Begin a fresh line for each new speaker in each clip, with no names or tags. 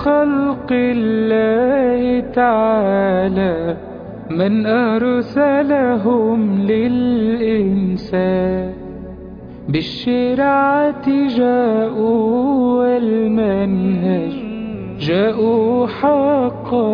خلق الله تعالى من أرسلهم للإنسان بالشرعة جاءوا والمنهج جاءوا حقا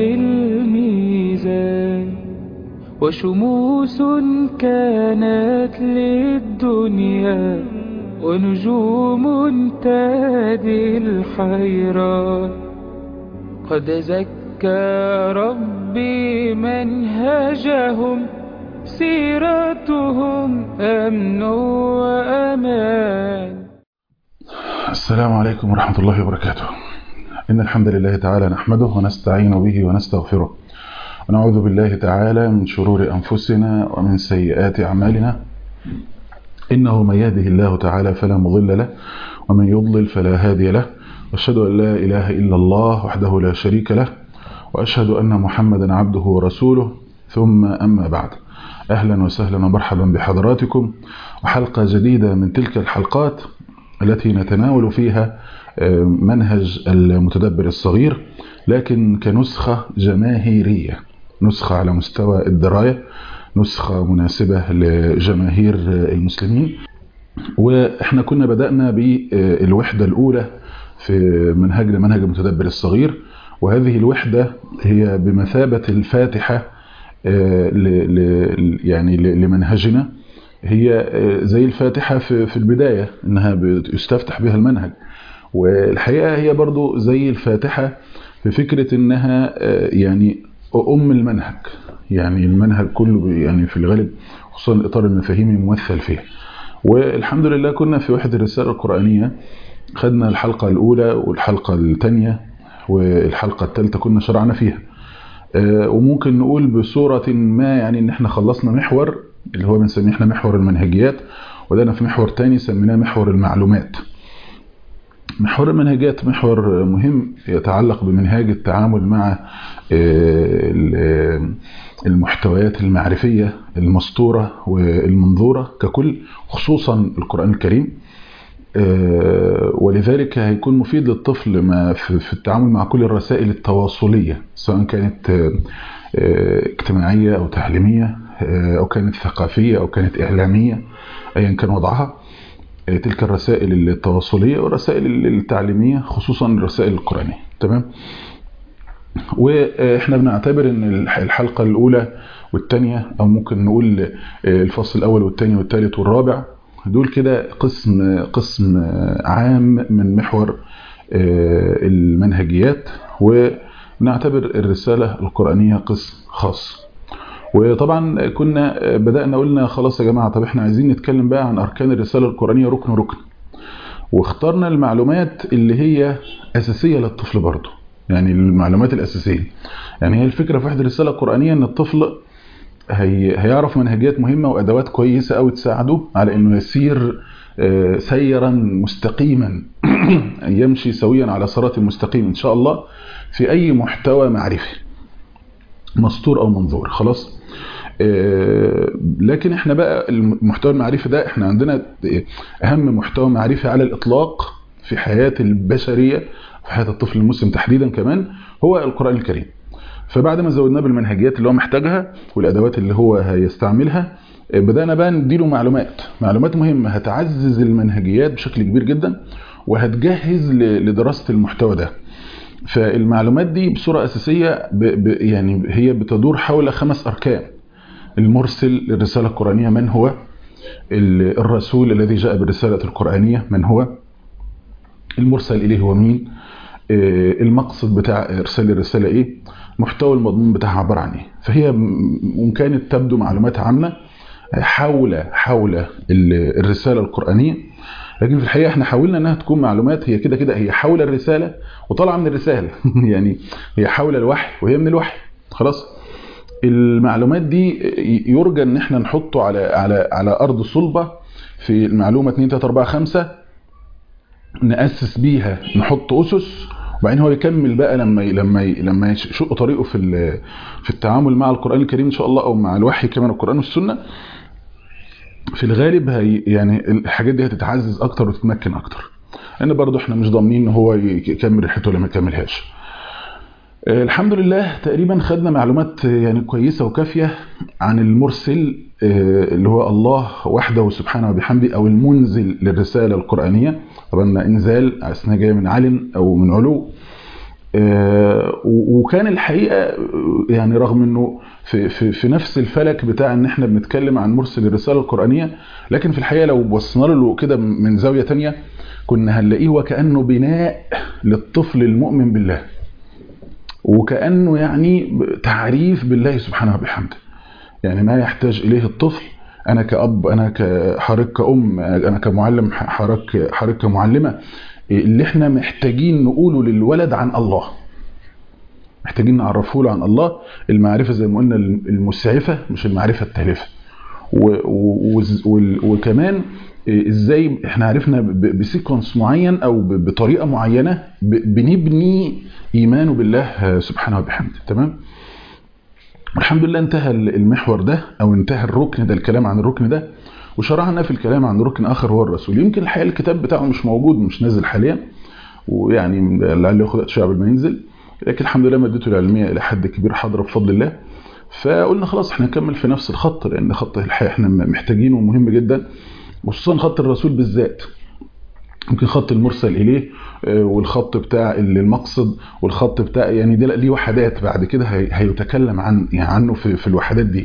بالميزان وشموس كانت للدنيا ونجوم تهدي الحيران قد زكى ربي منهجهم سيرتهم أمن وأمان
السلام عليكم ورحمة الله وبركاته إن الحمد لله تعالى نحمده ونستعين به ونستغفره ونعوذ بالله تعالى من شرور أنفسنا ومن سيئات أعمالنا إنه من يهده الله تعالى فلا مضل له ومن يضلل فلا هادي له وأشهد أن لا إله إلا الله وحده لا شريك له وأشهد أن محمدا عبده ورسوله ثم أما بعد أهلا وسهلا ومرحبا بحضراتكم وحلقة جديدة من تلك الحلقات التي نتناول فيها منهج المتدبر الصغير لكن كنسخة جماهيرية نسخة على مستوى الدراية نسخة مناسبة لجماهير المسلمين واحنا كنا بدأنا بالوحدة الأولى في منهجنا منهج المتدبر الصغير وهذه الوحدة هي بمثابة الفاتحة يعني لمنهجنا هي زي الفاتحة في البداية انها يستفتح بها المنهج والحقيقة هي برضو زي الفاتحة في فكرة انها يعني ام المنهج يعني المنهج كله يعني في الغالب خصوصا الاطار المفاهيمي ممثل فيه والحمد لله كنا في وحدة الرسالة القرآنية خدنا الحلقة الأولى والحلقة الثانية والحلقة الثالثة كنا شرعنا فيها وممكن نقول بصورة ما يعني ان احنا خلصنا محور اللي هو بنسميه احنا محور المنهجيات ودانا في محور تاني سميناه محور المعلومات محور المنهجيات محور مهم يتعلق بمنهاج التعامل مع المحتويات المعرفية المسطورة والمنظورة ككل خصوصا القرآن الكريم ولذلك هيكون مفيد للطفل ما في التعامل مع كل الرسائل التواصلية سواء كانت اجتماعية أو تعليمية أو كانت ثقافية أو كانت إعلامية أيا كان وضعها تلك الرسائل التواصلية والرسائل التعليمية خصوصا الرسائل القرآنية تمام واحنا بنعتبر ان الحلقة الاولى والثانية او ممكن نقول الفصل الاول والثاني والثالث والرابع دول كده قسم قسم عام من محور المنهجيات ونعتبر الرسالة القرآنية قسم خاص وطبعا كنا بدأنا قلنا خلاص يا جماعة طب احنا عايزين نتكلم بقى عن أركان الرسالة القرآنية ركن ركن واخترنا المعلومات اللي هي أساسية للطفل برضه يعني المعلومات الأساسية يعني هي الفكرة في وحدة الرسالة القرآنية ان الطفل هي هيعرف منهجيات مهمة وأدوات كويسة أو تساعده على أنه يسير سيرا مستقيما يمشي سويا على صراط مستقيم إن شاء الله في أي محتوى معرفي مسطور أو منظور خلاص لكن احنا بقى المحتوى المعرفي ده احنا عندنا أهم محتوى معرفي على الإطلاق في حياة البشرية في حياة الطفل المسلم تحديدا كمان هو القرآن الكريم فبعد ما زودناه بالمنهجيات اللي هو محتاجها والادوات اللي هو هيستعملها بدأنا بقى نديله معلومات معلومات مهمة هتعزز المنهجيات بشكل كبير جدا وهتجهز لدراسة المحتوى ده فالمعلومات دي بصورة أساسية ب ب يعني هي بتدور حول خمس أركان المرسل للرسالة القرآنية من هو الرسول الذي جاء بالرسالة القرآنية من هو المرسل إليه هو مين المقصد بتاع إرسال الرسالة إيه محتوى المضمون بتاعها عبارة عن إيه فهي وإن كانت تبدو معلومات عامة حول حول الرسالة القرآنية لكن في الحقيقة احنا حاولنا انها تكون معلومات هي كده كده هي حول الرسالة وطالعة من الرسالة يعني هي حول الوحي وهي من الوحي خلاص المعلومات دي يرجى ان احنا نحطه على على على ارض صلبة في المعلومة 2 3 4 5 نأسس بيها نحط اسس وبعدين هو يكمل بقى لما لما لما يشق طريقه في في التعامل مع القرآن الكريم ان شاء الله او مع الوحي كمان القرآن والسنة في الغالب هي يعني الحاجات دي هتتعزز اكتر وتتمكن اكتر لان برضه احنا مش ضامنين ان هو يكمل رحلته ولا ما يكملهاش الحمد لله تقريبا خدنا معلومات يعني كويسة وكافية عن المرسل اللي هو الله وحده سبحانه وبحمده أو المنزل للرسالة القرآنية طبعا إنزال أثناء جاية من علم أو من علو وكان الحقيقة يعني رغم أنه في, في, في نفس الفلك بتاع أن احنا بنتكلم عن مرسل الرسالة القرآنية لكن في الحقيقة لو بصنا له كده من زاوية تانية كنا هنلاقيه وكأنه بناء للطفل المؤمن بالله وكأنه يعني تعريف بالله سبحانه وبحمده يعني ما يحتاج إليه الطفل أنا كأب أنا كحضرتك كأم أنا كمعلم حضرتك حضرتك كمعلمة اللي احنا محتاجين نقوله للولد عن الله محتاجين نعرفه له عن الله المعرفة زي ما قلنا المسعفة مش المعرفة التالفة وكمان ازاي احنا عرفنا بسيكونس معين او بطريقه معينه بنبني ايمانه بالله سبحانه وبحمده تمام والحمد لله انتهى المحور ده او انتهى الركن ده الكلام عن الركن ده وشرعنا في الكلام عن ركن اخر هو الرسول يمكن الحقيقه الكتاب بتاعه مش موجود مش نازل حاليا ويعني لعله ياخد وقت شويه قبل ما ينزل لكن الحمد لله مادته العلميه الى حد كبير حاضره بفضل الله فقلنا خلاص احنا نكمل في نفس الخط لان خط الحقيقه احنا محتاجينه ومهم جدا وخصوصا خط الرسول بالذات يمكن خط المرسل اليه والخط بتاع المقصد والخط بتاع يعني ده ليه وحدات بعد كده هيتكلم عن يعني عنه في, في الوحدات دي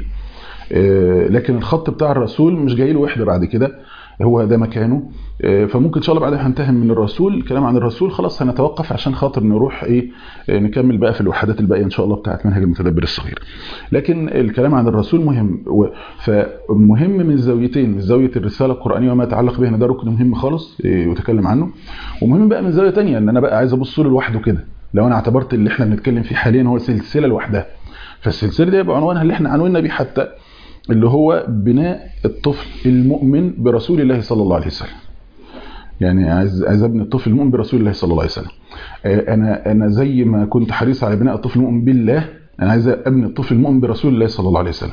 لكن الخط بتاع الرسول مش جاي له وحده بعد كده هو ده مكانه فممكن ان شاء الله بعدها هنتهم من الرسول الكلام عن الرسول خلاص هنتوقف عشان خاطر نروح ايه نكمل بقى في الوحدات الباقيه ان شاء الله بتاعت منهج المتدبر الصغير لكن الكلام عن الرسول مهم فمهم من زاويتين من زاويه الرساله القرانيه وما يتعلق بها ده ركن مهم خالص يتكلم عنه ومهم بقى من زاويه ثانيه ان انا بقى عايز ابص له لوحده كده لو انا اعتبرت اللي احنا بنتكلم فيه حاليا هو سلسله لوحدها فالسلسله دي يبقى عنوانها اللي احنا عنونا بيه حتى اللي هو بناء الطفل المؤمن برسول الله صلى الله عليه وسلم يعني عايز عايز ابني الطفل المؤمن برسول الله صلى الله عليه وسلم انا انا زي ما كنت حريص على بناء الطفل المؤمن بالله انا عايز ابني الطفل المؤمن برسول الله صلى الله عليه وسلم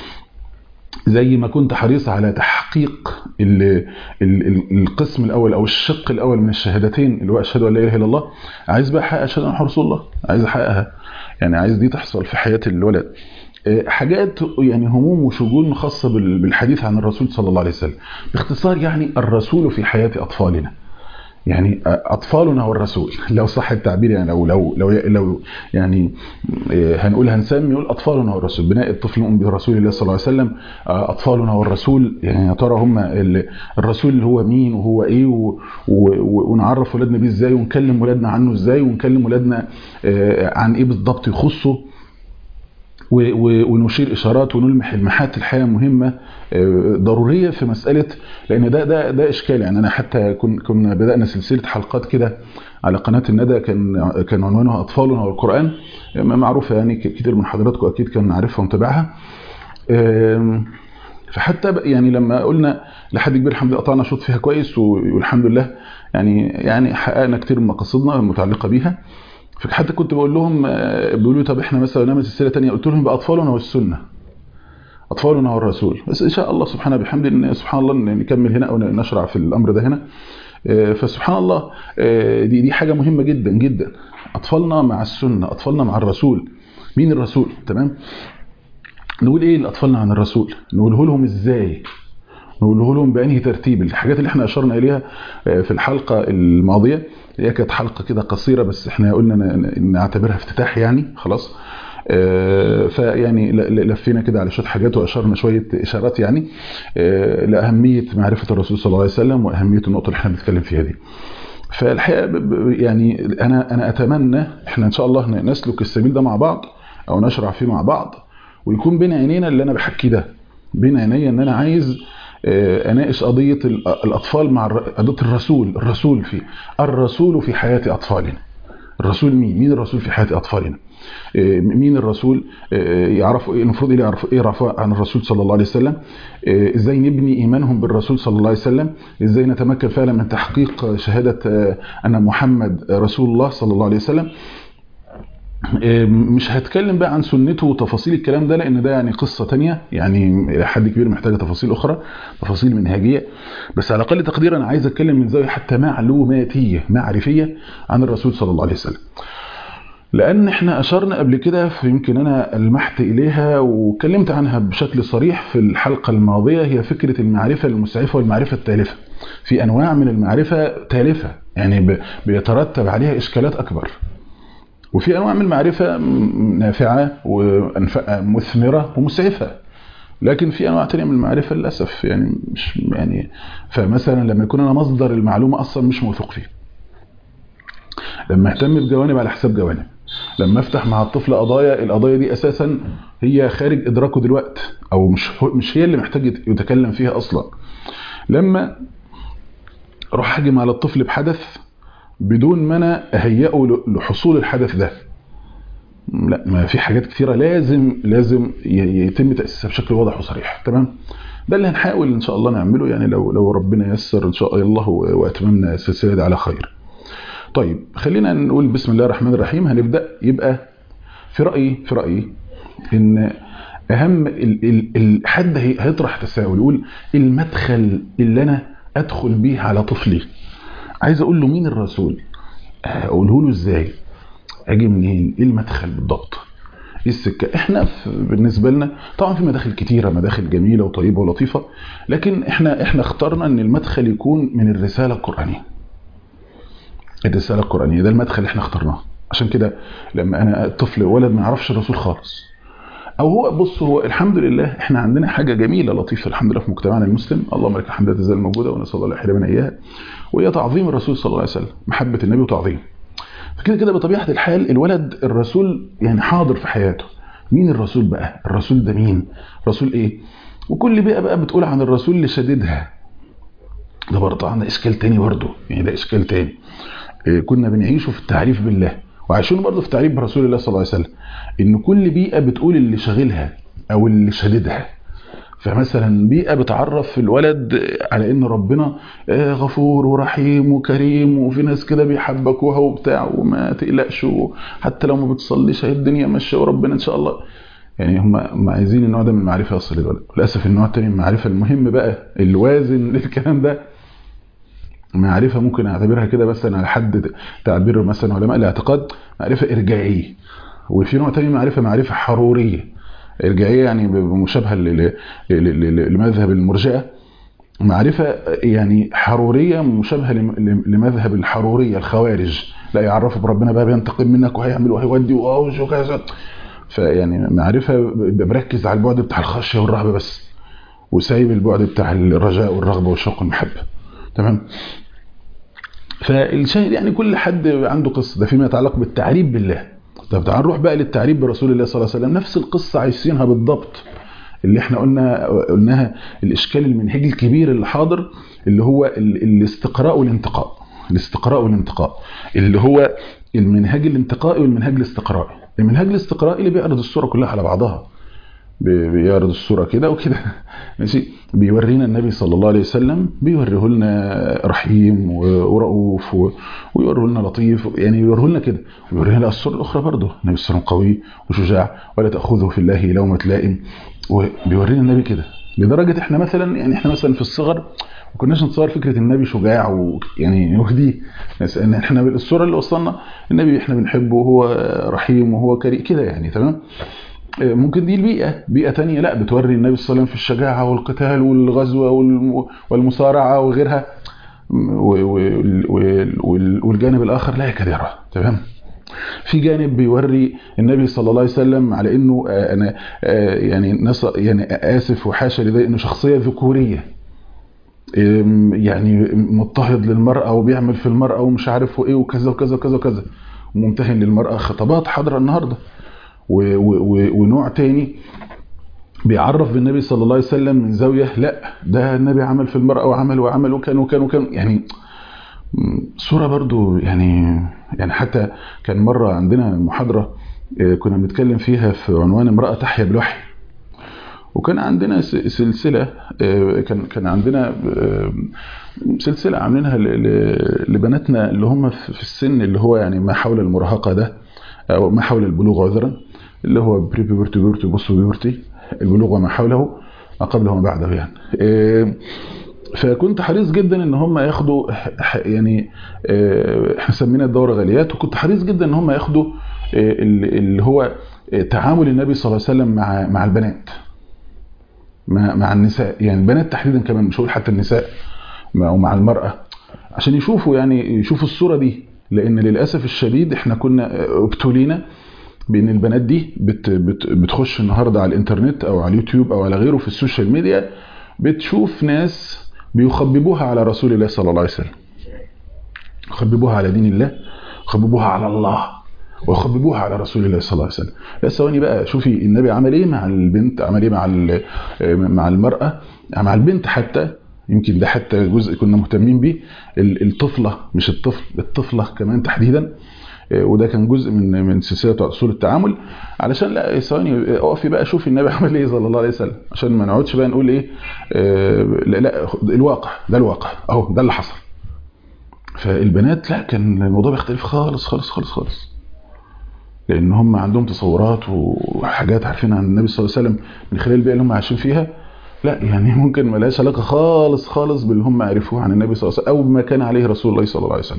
زي ما كنت حريص على تحقيق ال ال القسم الاول او الشق الاول من الشهادتين اللي هو اشهد ان لا اله الا الله عايز بقى احقق اشهد ان رسول الله عايز احققها يعني عايز دي تحصل في حياه الولد حاجات يعني هموم وشجون خاصة بالحديث عن الرسول صلى الله عليه وسلم باختصار يعني الرسول في حياة أطفالنا يعني أطفالنا والرسول لو صح التعبير يعني لو لو لو, لو يعني هنقول هنسمي نقول أطفالنا والرسول بناء الطفل المؤمن برسول الله صلى الله عليه وسلم أطفالنا والرسول يعني يا ترى هم الرسول اللي هو مين وهو إيه ونعرف ولادنا بيه إزاي ونكلم ولادنا عنه إزاي ونكلم ولادنا عن إيه بالضبط يخصه ونشير اشارات ونلمح المحات الحقيقه مهمه ضروريه في مساله لان ده ده ده اشكال يعني انا حتى كنا بدانا سلسله حلقات كده على قناه الندى كان كان عنوانها اطفالنا والقران معروفه يعني كتير من حضراتكم اكيد كان عارفها ومتابعها فحتى يعني لما قلنا لحد كبير الحمد لله قطعنا شوط فيها كويس والحمد لله يعني يعني حققنا كتير من مقاصدنا المتعلقه بيها فحتى كنت بقول لهم بيقولوا طب احنا مثلا نعمل سلسله ثانيه قلت لهم باطفالنا والسنه اطفالنا والرسول بس ان شاء الله سبحانه بحمد ان سبحان الله نكمل هنا او نشرع في الامر ده هنا فسبحان الله دي دي حاجه مهمه جدا جدا اطفالنا مع السنه اطفالنا مع الرسول مين الرسول تمام نقول ايه لاطفالنا عن الرسول نقوله لهم ازاي نقوله لهم بأنهي ترتيب الحاجات اللي احنا أشرنا إليها في الحلقة الماضية هي كانت حلقة كده قصيرة بس احنا قلنا نعتبرها افتتاح يعني خلاص فيعني لفينا كده على شويه حاجات واشرنا شويه اشارات يعني لاهميه معرفه الرسول صلى الله عليه وسلم واهميه النقطه اللي احنا بنتكلم فيها دي. فالحقيقه يعني انا انا اتمنى احنا ان شاء الله نسلك السبيل ده مع بعض او نشرع فيه مع بعض ويكون بين عينينا اللي انا بحكيه ده بين عينيا ان انا عايز اناقش قضيه الاطفال مع قضيه الرسول الرسول في الرسول في حياه اطفالنا الرسول مين مين الرسول في حياه اطفالنا مين الرسول يعرفوا ايه المفروض يعرفوا ايه يعرفوا عن الرسول صلى الله عليه وسلم ازاي نبني ايمانهم بالرسول صلى الله عليه وسلم ازاي نتمكن فعلا من تحقيق شهاده ان محمد رسول الله صلى الله عليه وسلم مش هتكلم بقى عن سنته وتفاصيل الكلام ده لان ده يعني قصة تانية يعني الى حد كبير محتاجة تفاصيل اخرى تفاصيل منهجية بس على اقل تقدير انا عايز اتكلم من زاوية حتى معلوماتية معرفية عن الرسول صلى الله عليه وسلم لان احنا اشرنا قبل كده في يمكن انا المحت اليها واتكلمت عنها بشكل صريح في الحلقة الماضية هي فكرة المعرفة المسعفة والمعرفة التالفة في انواع من المعرفة تالفة يعني بيترتب عليها اشكالات اكبر وفي انواع من المعرفة نافعة ومثمرة ومسعفة لكن في انواع تانية من المعرفة للاسف يعني مش يعني فمثلا لما يكون انا مصدر المعلومة اصلا مش موثوق فيه لما اهتم بجوانب على حساب جوانب لما افتح مع الطفل قضايا القضايا دي اساسا هي خارج ادراكه دلوقتي او مش مش هي اللي محتاج يتكلم فيها اصلا لما اروح اهجم على الطفل بحدث بدون ما انا اهيئه لحصول الحدث ده لا ما في حاجات كثيره لازم لازم يتم تاسيسها بشكل واضح وصريح تمام ده اللي هنحاول ان شاء الله نعمله يعني لو لو ربنا ييسر ان شاء الله واتممنا السلسله دي على خير طيب خلينا نقول بسم الله الرحمن الرحيم هنبدا يبقى في رايي في رايي ان اهم ال ال ال حد هيطرح تساؤل يقول المدخل اللي انا ادخل بيه على طفلي عايز اقول له مين الرسول اقوله له ازاي اجي منين ايه المدخل بالضبط ايه السكه احنا بالنسبه لنا طبعا في مداخل كتيره مداخل جميله وطيبه ولطيفه لكن احنا احنا اخترنا ان المدخل يكون من الرساله القرانيه الرساله القرانيه ده المدخل اللي احنا اخترناه عشان كده لما انا الطفل ولد ما يعرفش الرسول خالص او هو بص هو الحمد لله احنا عندنا حاجه جميله لطيفه الحمد لله في مجتمعنا المسلم اللهم لك الحمد لا تزال موجوده ونسال الله يحرمنا اياها وهي تعظيم الرسول صلى الله عليه وسلم محبه النبي وتعظيم فكده كده بطبيعه الحال الولد الرسول يعني حاضر في حياته مين الرسول بقى الرسول ده مين رسول ايه وكل بيئه بقى بتقول عن الرسول اللي شددها ده برضه عندنا اشكال تاني برضه يعني ده اشكال تاني إيه كنا بنعيشه في التعريف بالله وعايشين برضه في تعريف برسول الله صلى الله عليه وسلم ان كل بيئه بتقول اللي شاغلها او اللي شددها فمثلا بيئه بتعرف الولد على ان ربنا غفور ورحيم وكريم وفي ناس كده بيحبكوها وبتاع وما تقلقش حتى لو ما بتصليش هي الدنيا ماشيه وربنا ان شاء الله يعني هم هم عايزين النوع ده من المعرفه يوصل للولد للاسف النوع الثاني من المعرفه المهم بقى الوازن للكلام ده معرفه ممكن اعتبرها كده مثلا على حد تعبير مثلا علماء الاعتقاد معرفه ارجاعيه وفي نوع تاني معرفه معرفه حروريه ارجاعيه يعني مشابهه لمذهب المرجئه معرفة يعني حرورية مشابهة لمذهب الحرورية الخوارج لا يعرفوا بربنا بقى بينتقم منك وهيعمل وهيودي وكذا فيعني معرفة بركز على البعد بتاع الخشية والرهبة بس وسايب البعد بتاع الرجاء والرغبة والشوق والمحبة تمام فالشاهد يعني كل حد عنده قصة ده فيما يتعلق بالتعريف بالله طب تعال نروح بقى للتعريف برسول الله صلى الله عليه وسلم نفس القصة عايشينها بالضبط اللي احنا قلنا قلناها الاشكال المنهجي الكبير اللي حاضر اللي هو الاستقراء والانتقاء الاستقراء والانتقاء اللي هو المنهج الانتقائي والمنهج الاستقرائي المنهج الاستقرائي اللي بيعرض الصورة كلها على بعضها بيعرض الصورة كده وكده ماشي بيورينا النبي صلى الله عليه وسلم بيوريه لنا رحيم ورؤوف ويوريه لنا لطيف يعني يوريه لنا كده ويوريه لنا الصورة الأخرى برضه النبي صلى الله عليه وسلم قوي وشجاع ولا تأخذه في الله لومة لائم وبيورينا النبي كده لدرجة احنا مثلا يعني احنا مثلا في الصغر ما كناش نتصور فكرة النبي شجاع ويعني وهديه ان احنا الصورة اللي وصلنا النبي احنا بنحبه وهو رحيم وهو كريم كده يعني تمام ممكن دي البيئة بيئة تانية لا بتوري النبي صلى الله عليه وسلم في الشجاعة والقتال والغزوة والمصارعة وغيرها والجانب الآخر لا يكاد يرى تمام في جانب بيوري النبي صلى الله عليه وسلم على انه انا يعني نص يعني اسف وحاشا لذلك انه شخصيه ذكوريه يعني مضطهد للمراه وبيعمل في المراه ومش عارف ايه وكذا وكذا وكذا وكذا وممتهن للمراه خطابات حاضره النهارده ونوع تاني بيعرف بالنبي صلى الله عليه وسلم من زاويه لا ده النبي عمل في المراه وعمل وعمل وكان وكان وكان يعني صورة برضو يعني يعني حتى كان مرة عندنا محاضرة كنا بنتكلم فيها في عنوان امرأة تحيا بالوحي وكان عندنا سلسلة كان كان عندنا سلسلة عاملينها لبناتنا اللي هم في السن اللي هو يعني ما حول المراهقة ده او ما حول البلوغ عذرا اللي هو بري بيبرتي بيبرتي بوست بيبرتي البلوغ وما حوله ما قبله وما بعده يعني إيه فكنت حريص جدا ان هم ياخدوا يعني احنا سمينا الدوره غاليات وكنت حريص جدا ان هم ياخدوا اللي هو تعامل النبي صلى الله عليه وسلم مع مع البنات مع مع النساء يعني البنات تحديدا كمان مش هقول حتى النساء ومع المراه عشان يشوفوا يعني يشوفوا الصوره دي لان للاسف الشديد احنا كنا ابتلينا بان البنات دي بت بت بتخش النهارده على الانترنت او على اليوتيوب او على غيره في السوشيال ميديا بتشوف ناس بيخببوها على رسول الله صلى الله عليه وسلم يخببوها على دين الله يخببوها على الله ويخببوها على رسول الله صلى الله عليه وسلم بس ثواني بقى شوفي النبي عمل ايه مع البنت عمل ايه مع مع المراه مع البنت حتى يمكن ده حتى جزء كنا مهتمين بيه الطفله مش الطفل الطفله كمان تحديدا وده كان جزء من من سلسله اصول التعامل علشان لا ثواني اقفي بقى شوفي النبي عمل ايه صلى الله عليه وسلم عشان ما نقعدش بقى نقول ايه آه لا, لا الواقع ده الواقع اهو ده اللي حصل فالبنات لا كان الموضوع بيختلف خالص خالص خالص خالص لان هم عندهم تصورات وحاجات عارفين عن النبي صلى الله عليه وسلم من خلال البيئه اللي هم عايشين فيها لا يعني ممكن ما لهاش علاقه خالص خالص باللي هم عرفوه عن النبي صلى الله عليه وسلم او بما كان عليه رسول الله صلى الله عليه وسلم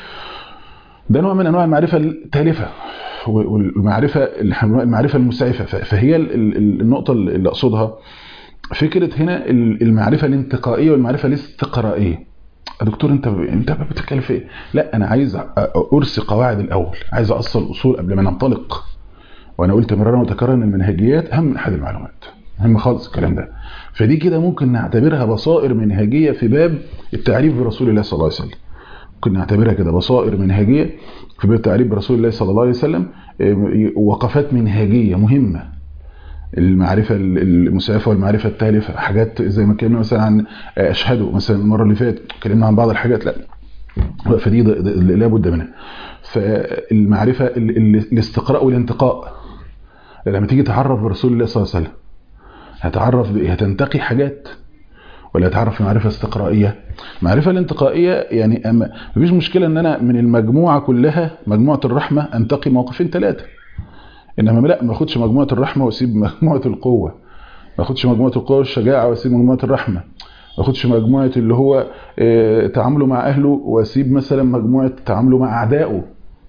ده نوع من انواع المعرفه التالفه والمعرفه المعرفه المسعفه فهي النقطه اللي اقصدها فكره هنا المعرفه الانتقائيه والمعرفه الاستقرائيه دكتور انت انت بتتكلم في ايه لا انا عايز ارسي قواعد الاول عايز اصل اصول قبل ما ننطلق وانا قلت مرارا وتكرارا ان المنهجيات اهم من احد المعلومات مهم خالص الكلام ده فدي كده ممكن نعتبرها بصائر منهجيه في باب التعريف برسول الله صلى الله عليه وسلم ممكن نعتبرها كده بصائر منهجيه في باب التعريف برسول الله صلى الله عليه وسلم وقفات منهجيه مهمه المعرفة المسعفة والمعرفة التالفة حاجات زي ما اتكلمنا مثلا عن أشهده مثلا المرة اللي فاتت اتكلمنا عن بعض الحاجات لا فدي لابد منها فالمعرفة الاستقراء والانتقاء لما تيجي تعرف برسول الله صلى الله عليه وسلم هتعرف هتنتقي حاجات ولا هتعرف في معرفة استقرائية المعرفة الانتقائية يعني أما مفيش مشكلة ان انا من المجموعة كلها مجموعة الرحمة انتقي موقفين ثلاثة انما لا ما اخدش مجموعه الرحمه واسيب مجموعه القوه ما اخدش مجموعه القوه والشجاعه واسيب مجموعه الرحمه ما اخدش مجموعه اللي هو تعامله مع اهله واسيب مثلا مجموعه تعامله مع اعدائه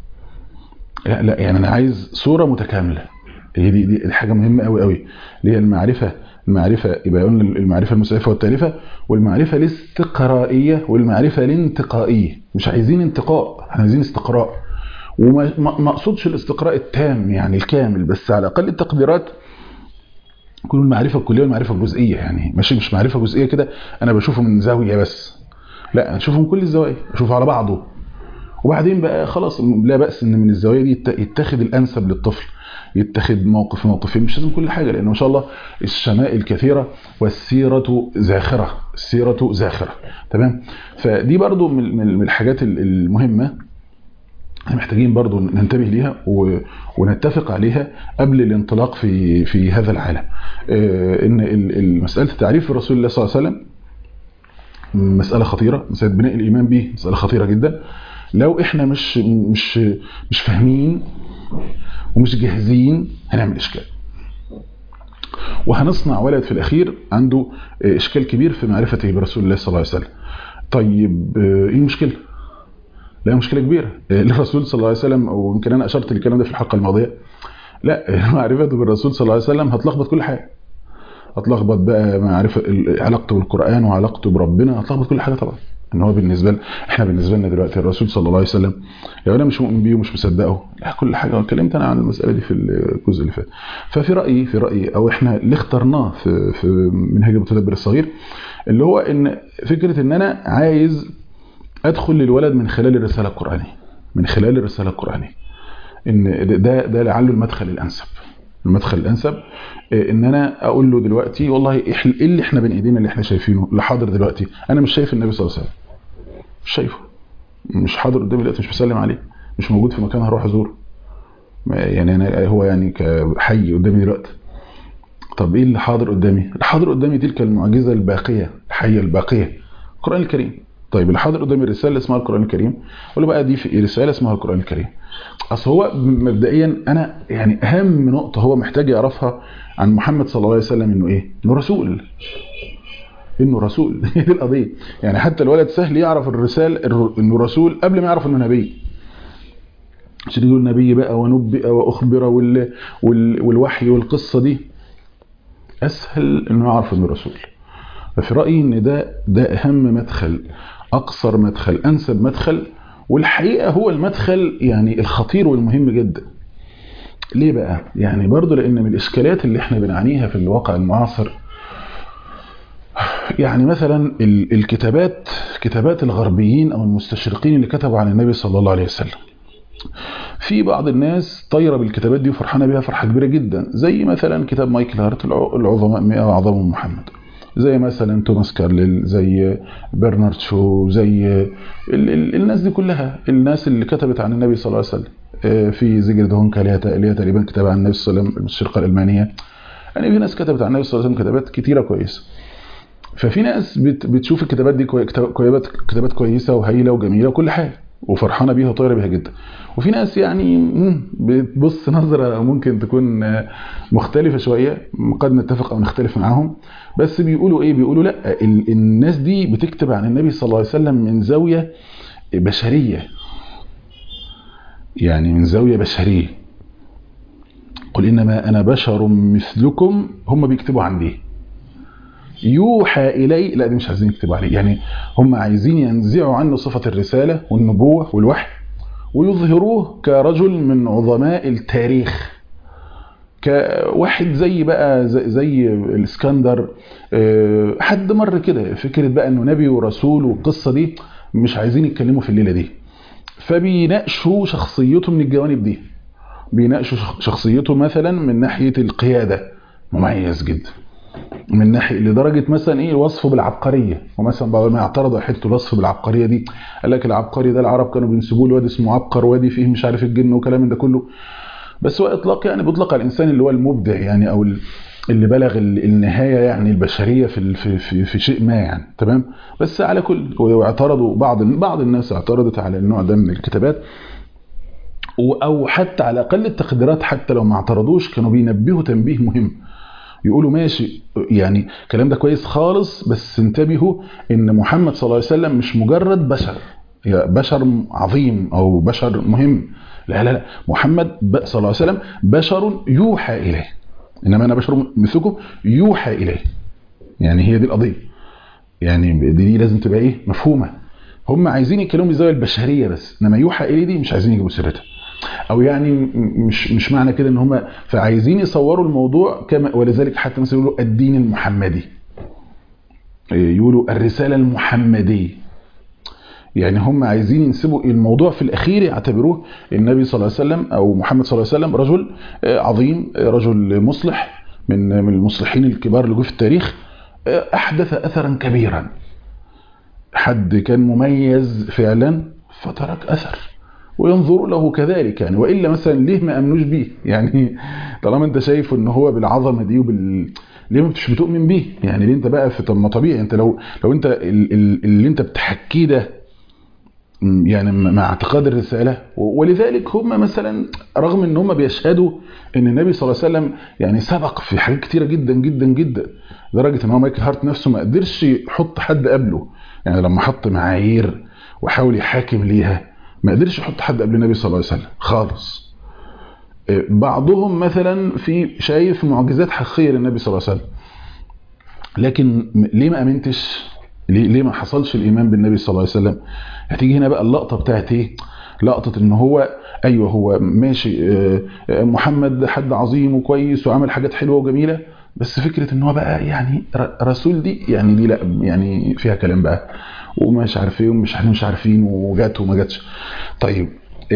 لا لا يعني انا عايز صوره متكامله هي دي دي حاجه مهمه قوي قوي اللي هي المعرفه المعرفه يبقى قلنا المعرفه المسعفه والتالفه والمعرفه الاستقرائيه والمعرفه الانتقائيه مش عايزين انتقاء احنا عايزين استقراء وما اقصدش الاستقراء التام يعني الكامل بس على اقل التقديرات تكون المعرفه الكليه والمعرفه الجزئيه يعني ماشي مش معرفه جزئيه كده انا بشوفه من زاويه بس لا انا اشوفه من كل الزوايا اشوفه على بعضه وبعدين بقى خلاص لا باس ان من الزوايا دي يتخذ الانسب للطفل يتخذ موقف موقفين مش لازم كل حاجه لان ما شاء الله الشمائل كثيره والسيره زاخره السيره زاخره تمام فدي برضو من الحاجات المهمه محتاجين برضو ننتبه ليها ونتفق عليها قبل الانطلاق في في هذا العالم ان مساله التعريف في رسول الله صلى الله عليه وسلم مساله خطيره مساله بناء الايمان به مساله خطيره جدا لو احنا مش مش مش فاهمين ومش جاهزين هنعمل اشكال وهنصنع ولد في الاخير عنده اشكال كبير في معرفته برسول الله صلى الله عليه وسلم طيب ايه المشكله لا مشكله كبيره الرسول صلى الله عليه وسلم ويمكن انا اشرت للكلام ده في الحلقه الماضيه لا معرفته بالرسول صلى الله عليه وسلم هتلخبط كل حاجه هتلخبط بقى معرفه علاقته بالقران وعلاقته بربنا هتلخبط كل حاجه طبعا ان هو بالنسبه لنا احنا بالنسبه لنا دلوقتي الرسول صلى الله عليه وسلم لو انا مش مؤمن بيه ومش مصدقه لا كل حاجه اتكلمت انا عن المساله دي في الجزء اللي فات ففي رايي في رايي او احنا اللي اخترناه في في منهج المتدبر الصغير اللي هو ان فكره ان انا عايز ادخل للولد من خلال الرساله القرانيه من خلال الرساله القرانيه ان ده ده لعله المدخل الانسب المدخل الانسب ان انا اقول له دلوقتي والله ايه اللي احنا بين ايدينا اللي احنا شايفينه اللي حاضر دلوقتي انا مش شايف النبي صلى الله عليه وسلم مش شايفه مش حاضر قدامي دلوقتي مش بسلم عليه مش موجود في مكان هروح ازوره يعني انا هو يعني كحي قدامي دلوقتي طب ايه اللي حاضر قدامي اللي حاضر قدامي تلك المعجزه الباقيه الحيه الباقيه القران الكريم طيب اللي حاضر قدامي الرساله اللي اسمها القران الكريم اقول له بقى دي في رساله اسمها القران الكريم اصل هو مبدئيا انا يعني اهم نقطه هو محتاج يعرفها عن محمد صلى الله عليه وسلم انه ايه انه رسول انه رسول هي دي القضيه يعني حتى الولد سهل يعرف الرسال انه رسول قبل ما يعرف انه نبي عشان يقول نبي بقى ونبئ واخبر وال... وال... والوحي والقصه دي اسهل انه يعرف انه رسول ففي رايي ان ده ده اهم مدخل اقصر مدخل انسب مدخل والحقيقه هو المدخل يعني الخطير والمهم جدا ليه بقى يعني برضه لان من الاشكالات اللي احنا بنعانيها في الواقع المعاصر يعني مثلا الكتابات كتابات الغربيين او المستشرقين اللي كتبوا عن النبي صلى الله عليه وسلم في بعض الناس طايره بالكتابات دي وفرحانه بيها فرحه كبيره جدا زي مثلا كتاب مايكل هارت العظماء 100 اعظم محمد زي مثلا توماس كارليل زي برنارد شو زي ال ال الناس دي كلها الناس اللي كتبت عن النبي صلى الله عليه وسلم في زيجرد هونكا ليها تقريبا كتاب عن النبي صلى الله عليه وسلم المستشرقه الالمانيه يعني في ناس كتبت عن النبي صلى الله عليه وسلم كتابات كتيره كويسه ففي ناس بت بتشوف الكتابات دي كتابات كتابات كويسه وهايله وجميله وكل حاجه وفرحانه بيها وطايره بيها جدا وفي ناس يعني بتبص نظره ممكن تكون مختلفه شويه قد نتفق او نختلف معاهم بس بيقولوا ايه بيقولوا لا الناس دي بتكتب عن النبي صلى الله عليه وسلم من زاويه بشريه يعني من زاويه بشريه قل انما انا بشر مثلكم هم بيكتبوا عن دي يوحى إلي لا دي مش عايزين يكتبوا عليه يعني هم عايزين ينزعوا عنه صفة الرسالة والنبوة والوحي ويظهروه كرجل من عظماء التاريخ كواحد زي بقى زي, زي الاسكندر حد مر كده فكرة بقى انه نبي ورسول والقصة دي مش عايزين يتكلموا في الليلة دي فبيناقشوا شخصيته من الجوانب دي بيناقشوا شخصيته مثلا من ناحية القيادة مميز جدا من ناحيه لدرجه مثلا ايه وصفه بالعبقريه ومثلا بعض ما اعترضوا حته الوصف بالعبقريه دي قال لك العبقري ده العرب كانوا بينسبوه لواد اسمه عبقر وادي فيه مش عارف الجن وكلام من ده كله بس هو اطلاق يعني بيطلق على الانسان اللي هو المبدع يعني او اللي بلغ النهايه يعني البشريه في في في, في شيء ما يعني تمام بس على كل واعترضوا بعض بعض الناس اعترضت على النوع ده من الكتابات او حتى على اقل التقديرات حتى لو ما اعترضوش كانوا بينبهوا تنبيه مهم يقولوا ماشي يعني الكلام ده كويس خالص بس انتبهوا ان محمد صلى الله عليه وسلم مش مجرد بشر بشر عظيم او بشر مهم لا لا لا محمد صلى الله عليه وسلم بشر يوحى اليه انما انا بشر مثلكم يوحى اليه يعني هي دي القضيه يعني دي, دي لازم تبقى ايه مفهومه هم عايزين يتكلموا بالزاويه البشريه بس انما يوحى اليه دي مش عايزين يجيبوا سيرتها او يعني مش مش معنى كده ان هم فعايزين يصوروا الموضوع كما ولذلك حتى مثلا يقولوا الدين المحمدي يقولوا الرساله المحمديه يعني هم عايزين ينسبوا الموضوع في الاخير يعتبروه النبي صلى الله عليه وسلم او محمد صلى الله عليه وسلم رجل عظيم رجل مصلح من من المصلحين الكبار اللي جو في التاريخ احدث اثرا كبيرا حد كان مميز فعلا فترك اثر وينظروا له كذلك يعني والا مثلا ليه ما امنوش بيه يعني طالما انت شايف ان هو بالعظمه دي وبال ليه ما مش بتؤمن بيه يعني ليه انت بقى في طب ما طبيعي انت لو لو انت اللي انت بتحكيه ده يعني مع اعتقاد الرساله ولذلك هم مثلا رغم ان هم بيشهدوا ان النبي صلى الله عليه وسلم يعني سبق في حاجات كتيره جدا جدا جدا لدرجه ان هو مايكل هارت نفسه ما قدرش يحط حد قبله يعني لما حط معايير وحاول يحاكم ليها ما قدرش يحط حد قبل النبي صلى الله عليه وسلم خالص بعضهم مثلا في شايف معجزات حقيقيه للنبي صلى الله عليه وسلم لكن ليه ما امنتش ليه ليه ما حصلش الايمان بالنبي صلى الله عليه وسلم هتيجي هنا بقى اللقطه بتاعت ايه لقطه ان هو ايوه هو ماشي محمد حد عظيم وكويس وعمل حاجات حلوه وجميله بس فكره ان هو بقى يعني رسول دي يعني دي لا يعني فيها كلام بقى ومش عارف ايه ومش احنا مش عارفين وجات وما جاتش طيب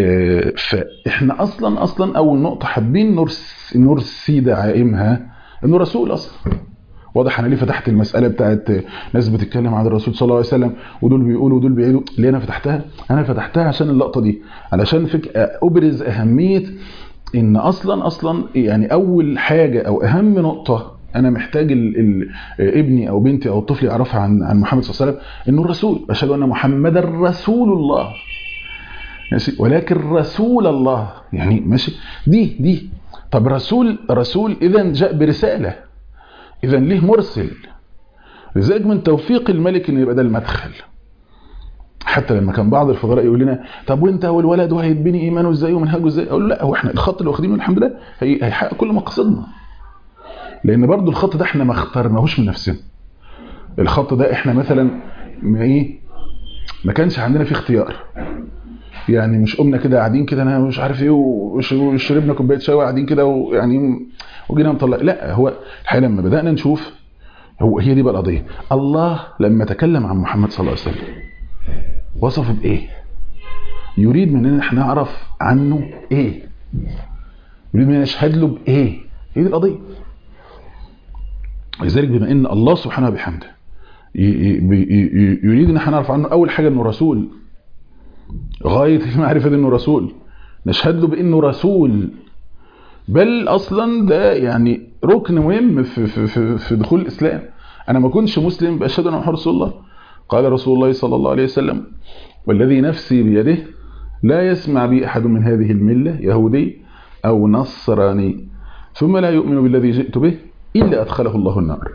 فاحنا اصلا اصلا اول نقطه حابين نرسي, نرسي دعائمها انه رسول اصلا واضح انا ليه فتحت المساله بتاعت ناس بتتكلم عن الرسول صلى الله عليه وسلم ودول بيقولوا ودول بيعيدوا ليه انا فتحتها انا فتحتها عشان اللقطه دي علشان فك ابرز اهميه ان اصلا اصلا يعني اول حاجه او اهم نقطه انا محتاج ال ال ابني او بنتي او الطفل يعرفها عن عن محمد صلى الله عليه وسلم انه الرسول اشهد ان محمدا رسول الله ماشي ولكن رسول الله يعني ماشي دي دي طب رسول رسول اذا جاء برساله اذا ليه مرسل لذلك من توفيق الملك ان يبقى ده المدخل حتى لما كان بعض الفضلاء يقول لنا طب وانت والولد وهيتبني ايمانه ازاي ومنهجه ازاي اقول له لا هو احنا الخط اللي واخدينه الحمد لله هي- هيحقق كل مقاصدنا لان برضو الخط ده احنا ما اخترناهوش من نفسنا الخط ده احنا مثلا ما ايه ما كانش عندنا فيه اختيار يعني مش قمنا كده قاعدين كده انا مش عارف ايه وش- وشربنا كوبايه شاي وقاعدين كده ويعني وجينا نطلع لا هو الحقيقه لما بدانا نشوف هو هي دي بقى القضيه الله لما تكلم عن محمد صلى الله عليه وسلم وصفه بايه يريد مننا احنا نعرف عنه ايه يريد مننا نشهد له بايه هي دي القضيه لذلك بما ان الله سبحانه وبحمده ي- ي- بي- ي- يريد ان احنا نعرف عنه اول حاجه انه رسول غايه المعرفه دي انه رسول نشهد له بانه رسول بل اصلا ده يعني ركن مهم في, في, في, في دخول الاسلام انا ما كنتش مسلم باشهد ان محمد رسول الله قال رسول الله صلى الله عليه وسلم والذي نفسي بيده لا يسمع بي احد من هذه المله يهودي او نصراني ثم لا يؤمن بالذي جئت به الا ادخله الله النار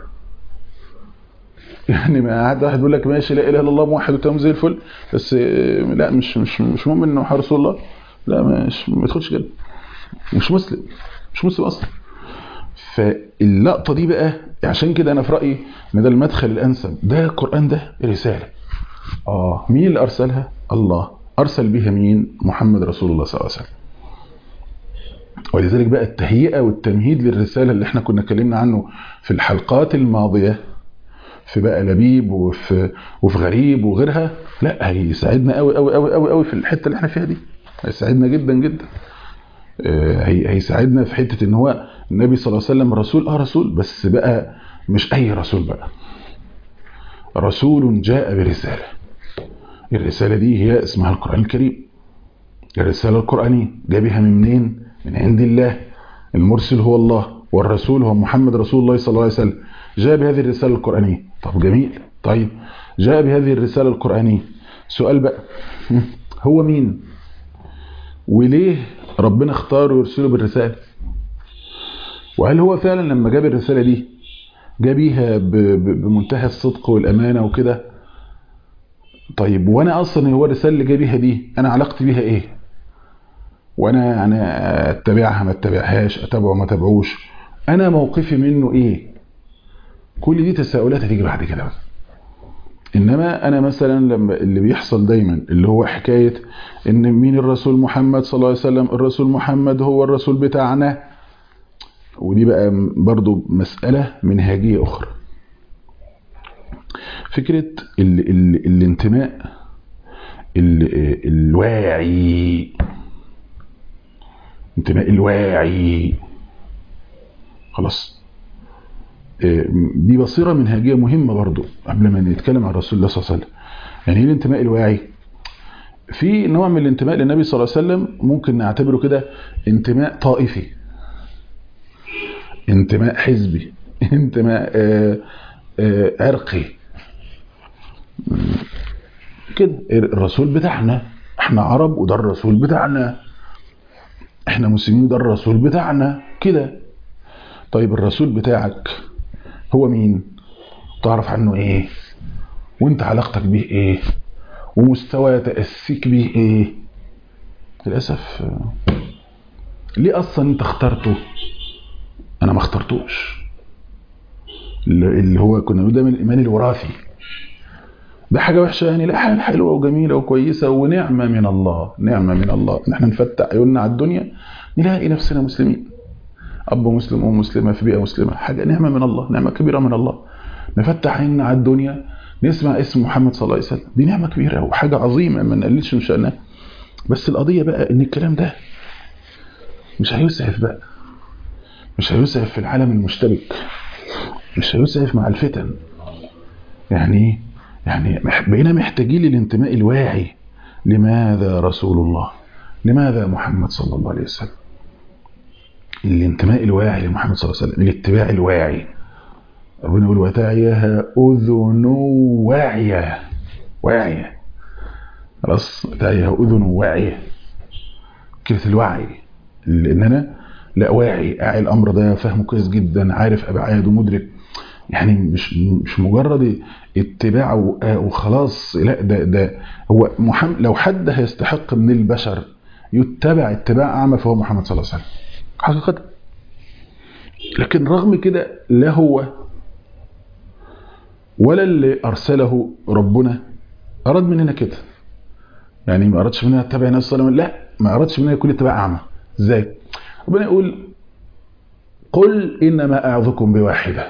يعني ما قاعد واحد بيقول لك ماشي لا اله الا الله موحد وتمام زي الفل بس آه، لا مش مش مش مؤمن انه محمد رسول الله لا مش ما يدخلش كده مش مسلم مش مسلم اصلا فاللقطه دي بقى عشان كده انا في رايي ان ده المدخل الانسب ده القران ده رساله اه مين اللي ارسلها الله ارسل بها مين محمد رسول الله صلى الله عليه وسلم ولذلك بقى التهيئه والتمهيد للرساله اللي احنا كنا اتكلمنا عنه في الحلقات الماضيه في بقى لبيب وفي وفي غريب وغيرها لا هيساعدنا قوي قوي قوي قوي قوي في الحته اللي احنا فيها دي هيساعدنا جدا جدا آه، هي هيساعدنا في حته ان هو النبي صلى الله عليه وسلم رسول اه رسول بس بقى مش اي رسول بقى رسول جاء برساله الرساله دي هي اسمها القران الكريم الرساله القرانيه جاء بها من منين من عند الله المرسل هو الله والرسول هو محمد رسول الله صلى الله عليه وسلم جاء بهذه الرساله القرانيه طب جميل طيب جاء بهذه الرساله القرانيه سؤال بقى هو مين وليه ربنا اختاره يرسله بالرسالة وهل هو فعلا لما جاب الرسالة دي جاب بيها ب- ب- بمنتهى الصدق والأمانة وكده طيب وانا اصلا هو الرسالة اللي جاب بيها دي انا علاقتي بيها ايه وانا انا اتبعها ما اتبعهاش اتبعه ما اتبعوش انا موقفي منه ايه كل دي تساؤلات هتيجي بعد كده بقى انما انا مثلا لما اللي بيحصل دايما اللي هو حكايه ان مين الرسول محمد صلى الله عليه وسلم الرسول محمد هو الرسول بتاعنا ودي بقى برضو مساله منهجيه اخرى فكره ال ال الانتماء ال الواعي انتماء الواعي خلاص دي بصيرة منهجية مهمة برضو قبل ما نتكلم عن رسول الله صلى الله عليه وسلم يعني ايه الانتماء الواعي في نوع من الانتماء للنبي صلى الله عليه وسلم ممكن نعتبره كده انتماء طائفي انتماء حزبي انتماء آآ آآ عرقي كده الرسول بتاعنا احنا عرب وده الرسول بتاعنا احنا مسلمين وده الرسول بتاعنا كده طيب الرسول بتاعك هو مين تعرف عنه ايه وانت علاقتك بيه ايه ومستوى تأسيك بيه ايه للأسف ليه اصلا انت اخترته انا ما اخترتوش اللي هو كنا بنقول ده من الايمان الوراثي ده حاجة وحشة يعني لا حاجة حلوة وجميلة وكويسة ونعمة من الله نعمة من الله ان احنا نفتح عيوننا على الدنيا نلاقي نفسنا مسلمين أب مسلم وأم مسلمة في بيئة مسلمة حاجة نعمة من الله نعمة كبيرة من الله نفتح عيننا على الدنيا نسمع اسم محمد صلى الله عليه وسلم دي نعمة كبيرة وحاجة عظيمة ما نقللش من شأنها بس القضية بقى إن الكلام ده مش هيسعف بقى مش هيسعف في العالم المشتبك مش هيسعف مع الفتن يعني يعني بقينا محتاجين للانتماء الواعي لماذا رسول الله لماذا محمد صلى الله عليه وسلم الانتماء الواعي لمحمد صلى الله عليه وسلم الاتباع الواعي ربنا يقول وتعيها أذن واعية واعية خلاص تعيها أذن واعية كلمة الوعي لأن أنا لا واعي أعي الأمر ده فاهمه كويس جدا عارف أبعاده مدرك يعني مش مش مجرد اتباع وخلاص لا ده ده هو محمد لو حد هيستحق من البشر يتبع اتباع أعمى فهو محمد صلى الله عليه وسلم حقيقة لكن رغم كده لا هو ولا اللي أرسله ربنا أراد مننا كده يعني ما أردش مننا اتبع النبي صلى الله عليه وسلم لا ما أردش مننا يكون اتباع أعمى ازاي ربنا يقول قل إنما أعظكم بواحدة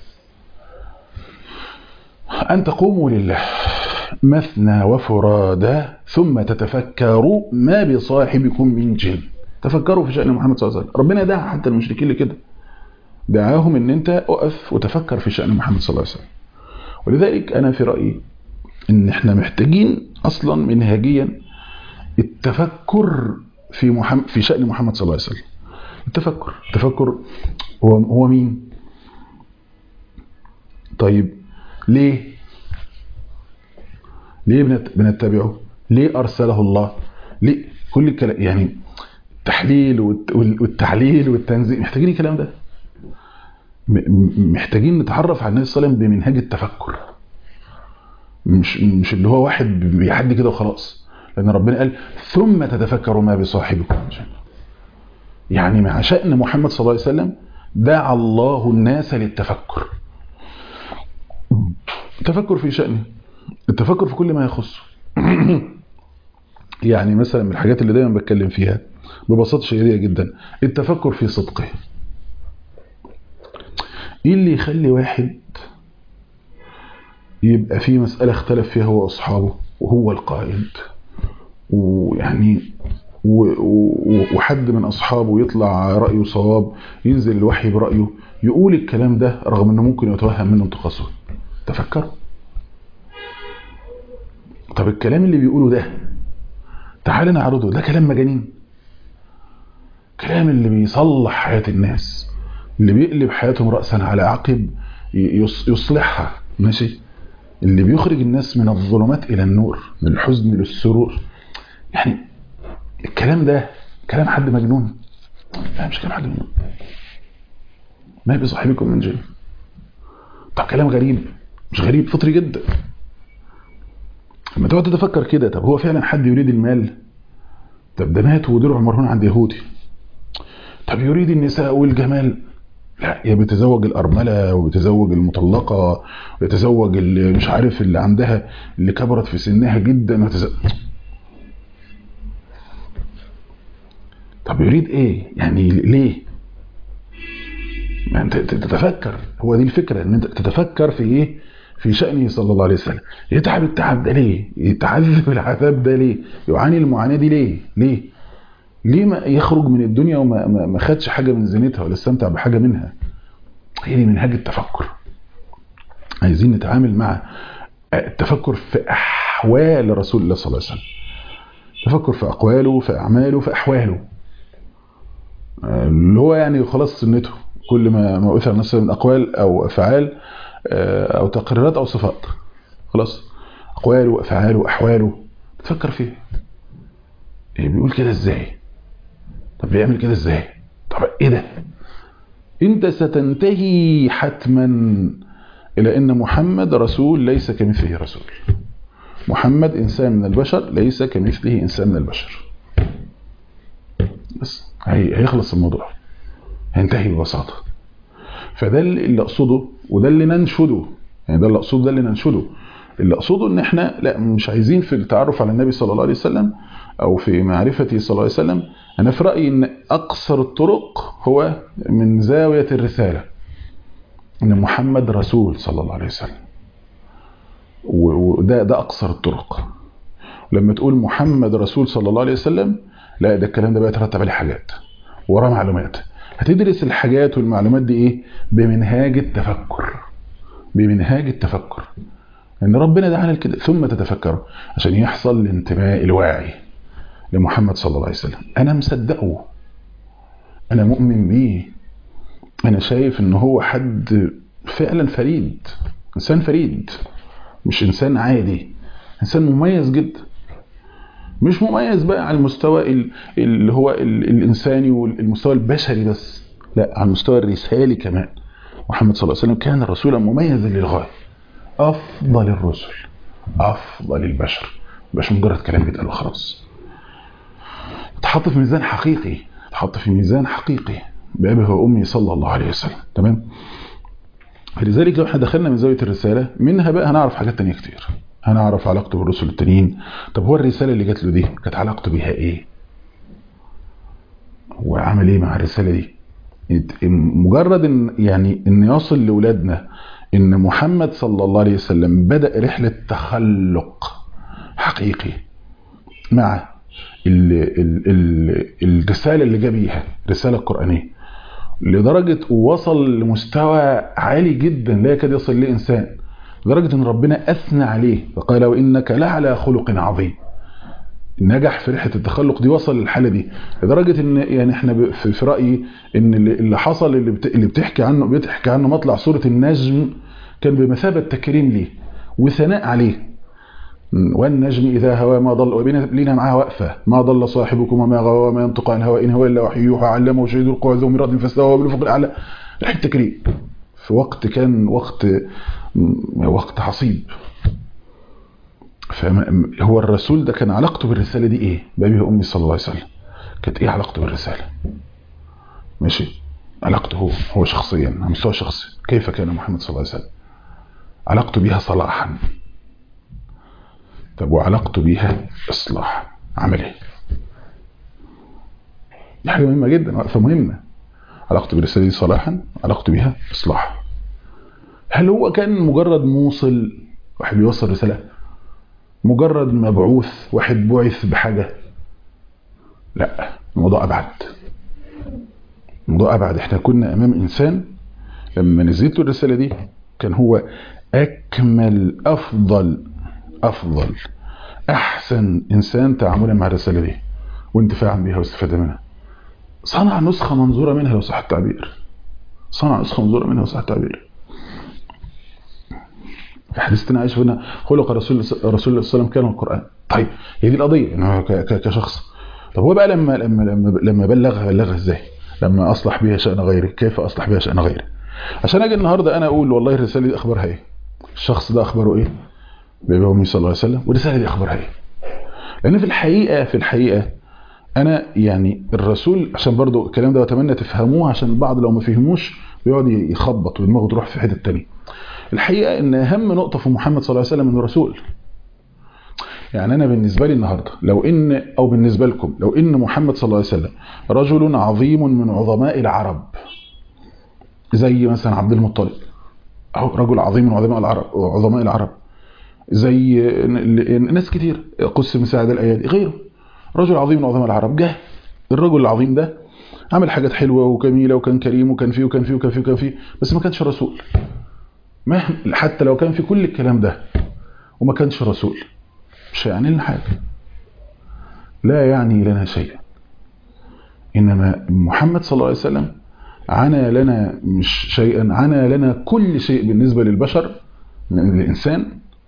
أن تقوموا لله مثنى وفرادا ثم تتفكروا ما بصاحبكم من جن تفكروا في شأن محمد صلى الله عليه وسلم ربنا دعا حتى المشركين لكده دعاهم ان انت اقف وتفكر في شأن محمد صلى الله عليه وسلم ولذلك انا في رأيي ان احنا محتاجين اصلا منهجيا التفكر في محمد في شأن محمد صلى الله عليه وسلم التفكر التفكر هو هو مين طيب ليه ليه بنتبعه ليه ارسله الله ليه كل الكلام يعني التحليل والتعليل والتنزيل محتاجين الكلام ده محتاجين نتعرف على النبي صلى الله عليه وسلم بمنهاج التفكر مش مش اللي هو واحد بيعدي كده وخلاص لان ربنا قال ثم تتفكروا ما بصاحبكم يعني مع شأن محمد صلى الله عليه وسلم دعا الله الناس للتفكر التفكر في شأنه التفكر في كل ما يخصه يعني مثلا من الحاجات اللي دايما بتكلم فيها ببساطة شديدة جدا التفكر في صدقه ايه اللي يخلي واحد يبقى في مسألة اختلف فيها هو واصحابه وهو القائد ويعني وحد من اصحابه يطلع رأيه صواب ينزل الوحي برأيه يقول الكلام ده رغم انه ممكن يتوهم منه انتقاصه تفكروا طب الكلام اللي بيقوله ده تعال نعرضه ده كلام مجانين كلام اللي بيصلح حياة الناس اللي بيقلب حياتهم رأسا على عقب يصلحها ماشي اللي بيخرج الناس من الظلمات إلى النور من الحزن للسرور يعني الكلام ده كلام حد مجنون لا مش كلام حد مجنون ما بصاحبكم من جن طب كلام غريب مش غريب فطري جدا لما تقعد تتفكر كده طب هو فعلا حد يريد المال طب ده مات ودرع مرهون عند يهودي طب يريد النساء والجمال لا يا بتزوج الأرملة وبتزوج المطلقة ويتزوج اللي مش عارف اللي عندها اللي كبرت في سنها جدا وتزوج طب يريد ايه يعني ليه ما انت تتفكر هو دي الفكرة ان انت تتفكر في ايه في شأنه صلى الله عليه وسلم يتعب التعب ده ليه يتعذب العذاب ده ليه يعاني المعاناة دي ليه ليه ليه ما يخرج من الدنيا وما ما ما خدش حاجة من زينتها ولا استمتع بحاجة منها هي دي منهاج التفكر عايزين نتعامل مع التفكر في أحوال رسول الله صلى الله عليه وسلم تفكر في أقواله في أعماله في أحواله اللي هو يعني خلاص سنته كل ما ما أثر نفسه من أقوال أو أفعال أو تقريرات أو صفات خلاص أقواله وأفعاله وأحواله تفكر فيه إيه بيقول كده إزاي طب بيعمل كده إزاي طب إيه ده أنت ستنتهي حتما إلى أن محمد رسول ليس كمثله رسول محمد إنسان من البشر ليس كمثله إنسان من البشر بس هيخلص الموضوع هينتهي ببساطة فده اللي أقصده وده اللي ننشده يعني ده اللي أقصده ده اللي ننشده اللي أقصده إن إحنا لا مش عايزين في التعرف على النبي صلى الله عليه وسلم أو في معرفته صلى الله عليه وسلم أنا في رأيي إن أقصر الطرق هو من زاوية الرسالة إن محمد رسول صلى الله عليه وسلم وده ده أقصر الطرق لما تقول محمد رسول صلى الله عليه وسلم لا ده الكلام ده بقى يترتب عليه حاجات وراه معلومات هتدرس الحاجات والمعلومات دي ايه بمنهاج التفكر بمنهاج التفكر ان ربنا دعانا لكده ثم تتفكروا عشان يحصل الانتماء الواعي لمحمد صلى الله عليه وسلم انا مصدقه انا مؤمن بيه انا شايف ان هو حد فعلا فريد انسان فريد مش انسان عادي انسان مميز جدا مش مميز بقى على المستوى ال- اللي هو ال- الانساني والمستوى البشري بس لا على المستوى الرسالي كمان محمد صلى الله عليه وسلم كان رسولا مميزا للغايه افضل الرسل افضل البشر مش مجرد كلام بيتقال وخلاص اتحط في ميزان حقيقي اتحط في ميزان حقيقي بأبي وأمي صلى الله عليه وسلم تمام فلذلك لو احنا دخلنا من زاوية الرسالة منها بقى هنعرف حاجات تانية كتير هنعرف علاقته بالرسل التانيين طب هو الرسالة اللي جات له دي كانت علاقته بيها ايه وعمل ايه مع الرسالة دي مجرد ان يعني ان يصل لاولادنا ان محمد صلى الله عليه وسلم بدأ رحلة تخلق حقيقي مع ال ال ال الرسالة اللي جا بيها رسالة قرآنية لدرجة وصل لمستوى عالي جدا لا يكاد يصل ليه إنسان لدرجة أن ربنا أثنى عليه فقال وإنك لعلى خلق عظيم نجح في رحلة التخلق دي وصل للحالة دي لدرجة ان يعني احنا ب- في في رأيي ان اللي اللي حصل اللي بت- اللي بتحكي عنه بتحكي عنه مطلع سورة النجم كان بمثابة تكريم ليه وثناء عليه والنجم إذا هوى ما ضل وبين لينا معاها وقفة ما ضل صاحبكم وما غوى وما ينطق عن الهوى إن هو إلا وحي يوحى علمه شديد القوى ذو مراد فاستوى بالأفق الأعلى رحلة تكريم في وقت كان وقت وقت عصيب فهو الرسول ده كان علاقته بالرسالة دي ايه بأبي وأمي صلى الله عليه وسلم كانت ايه علاقته بالرسالة ماشي علاقته هو هو شخصيا على مستوى شخصي كيف كان محمد صلى الله عليه وسلم علاقته بها صلاحا طب وعلاقته بيها اصلاح عمل ايه دي حاجه مهمه جدا وقفه مهمه علاقته بالرساله دي صلاحا علاقته بيها اصلاح هل هو كان مجرد موصل واحد بيوصل رساله مجرد مبعوث واحد بعث بحاجه لا الموضوع ابعد الموضوع ابعد احنا كنا امام انسان لما نزلت له الرساله دي كان هو اكمل افضل افضل احسن انسان تعاملا مع الرساله دي وانتفاعا بها واستفاده منها صنع نسخه منظوره منها لو صح التعبير صنع نسخه منظوره منها لو صح التعبير في حديثنا عائشه هنا خلق رسول رسول الله صلى الله عليه وسلم كان القران طيب هي دي القضيه انه ك- ك- كشخص طب هو بقى لما لما لما لما بلغها بلغها ازاي لما اصلح بها شان غيره كيف اصلح بها شان غيره عشان اجي النهارده انا اقول والله الرساله دي اخبارها ايه الشخص ده اخباره ايه بيبي امي صلى الله عليه وسلم والرساله دي اخبارها ايه لان في الحقيقه في الحقيقه انا يعني الرسول عشان برضو الكلام ده اتمنى تفهموه عشان البعض لو ما فهموش بيقعد يخبط ودماغه تروح في حته تانية الحقيقه ان اهم نقطه في محمد صلى الله عليه وسلم انه رسول يعني انا بالنسبه لي النهارده لو ان او بالنسبه لكم لو ان محمد صلى الله عليه وسلم رجل عظيم من عظماء العرب زي مثلا عبد المطلب اهو رجل عظيم من عظماء العرب وعظماء العرب زي ناس كتير قس مساعد الايادي غيره رجل عظيم من عظماء العرب جه الرجل العظيم ده عمل حاجات حلوه وجميله وكان كريم وكان فيه وكان فيه وكان فيه وكان فيه بس ما كانش رسول مهما حتى لو كان في كل الكلام ده وما كانش رسول مش هيعني لنا حاجه لا يعني لنا شيئا انما محمد صلى الله عليه وسلم عنا لنا مش شيئا عنا لنا كل شيء بالنسبه للبشر للانسان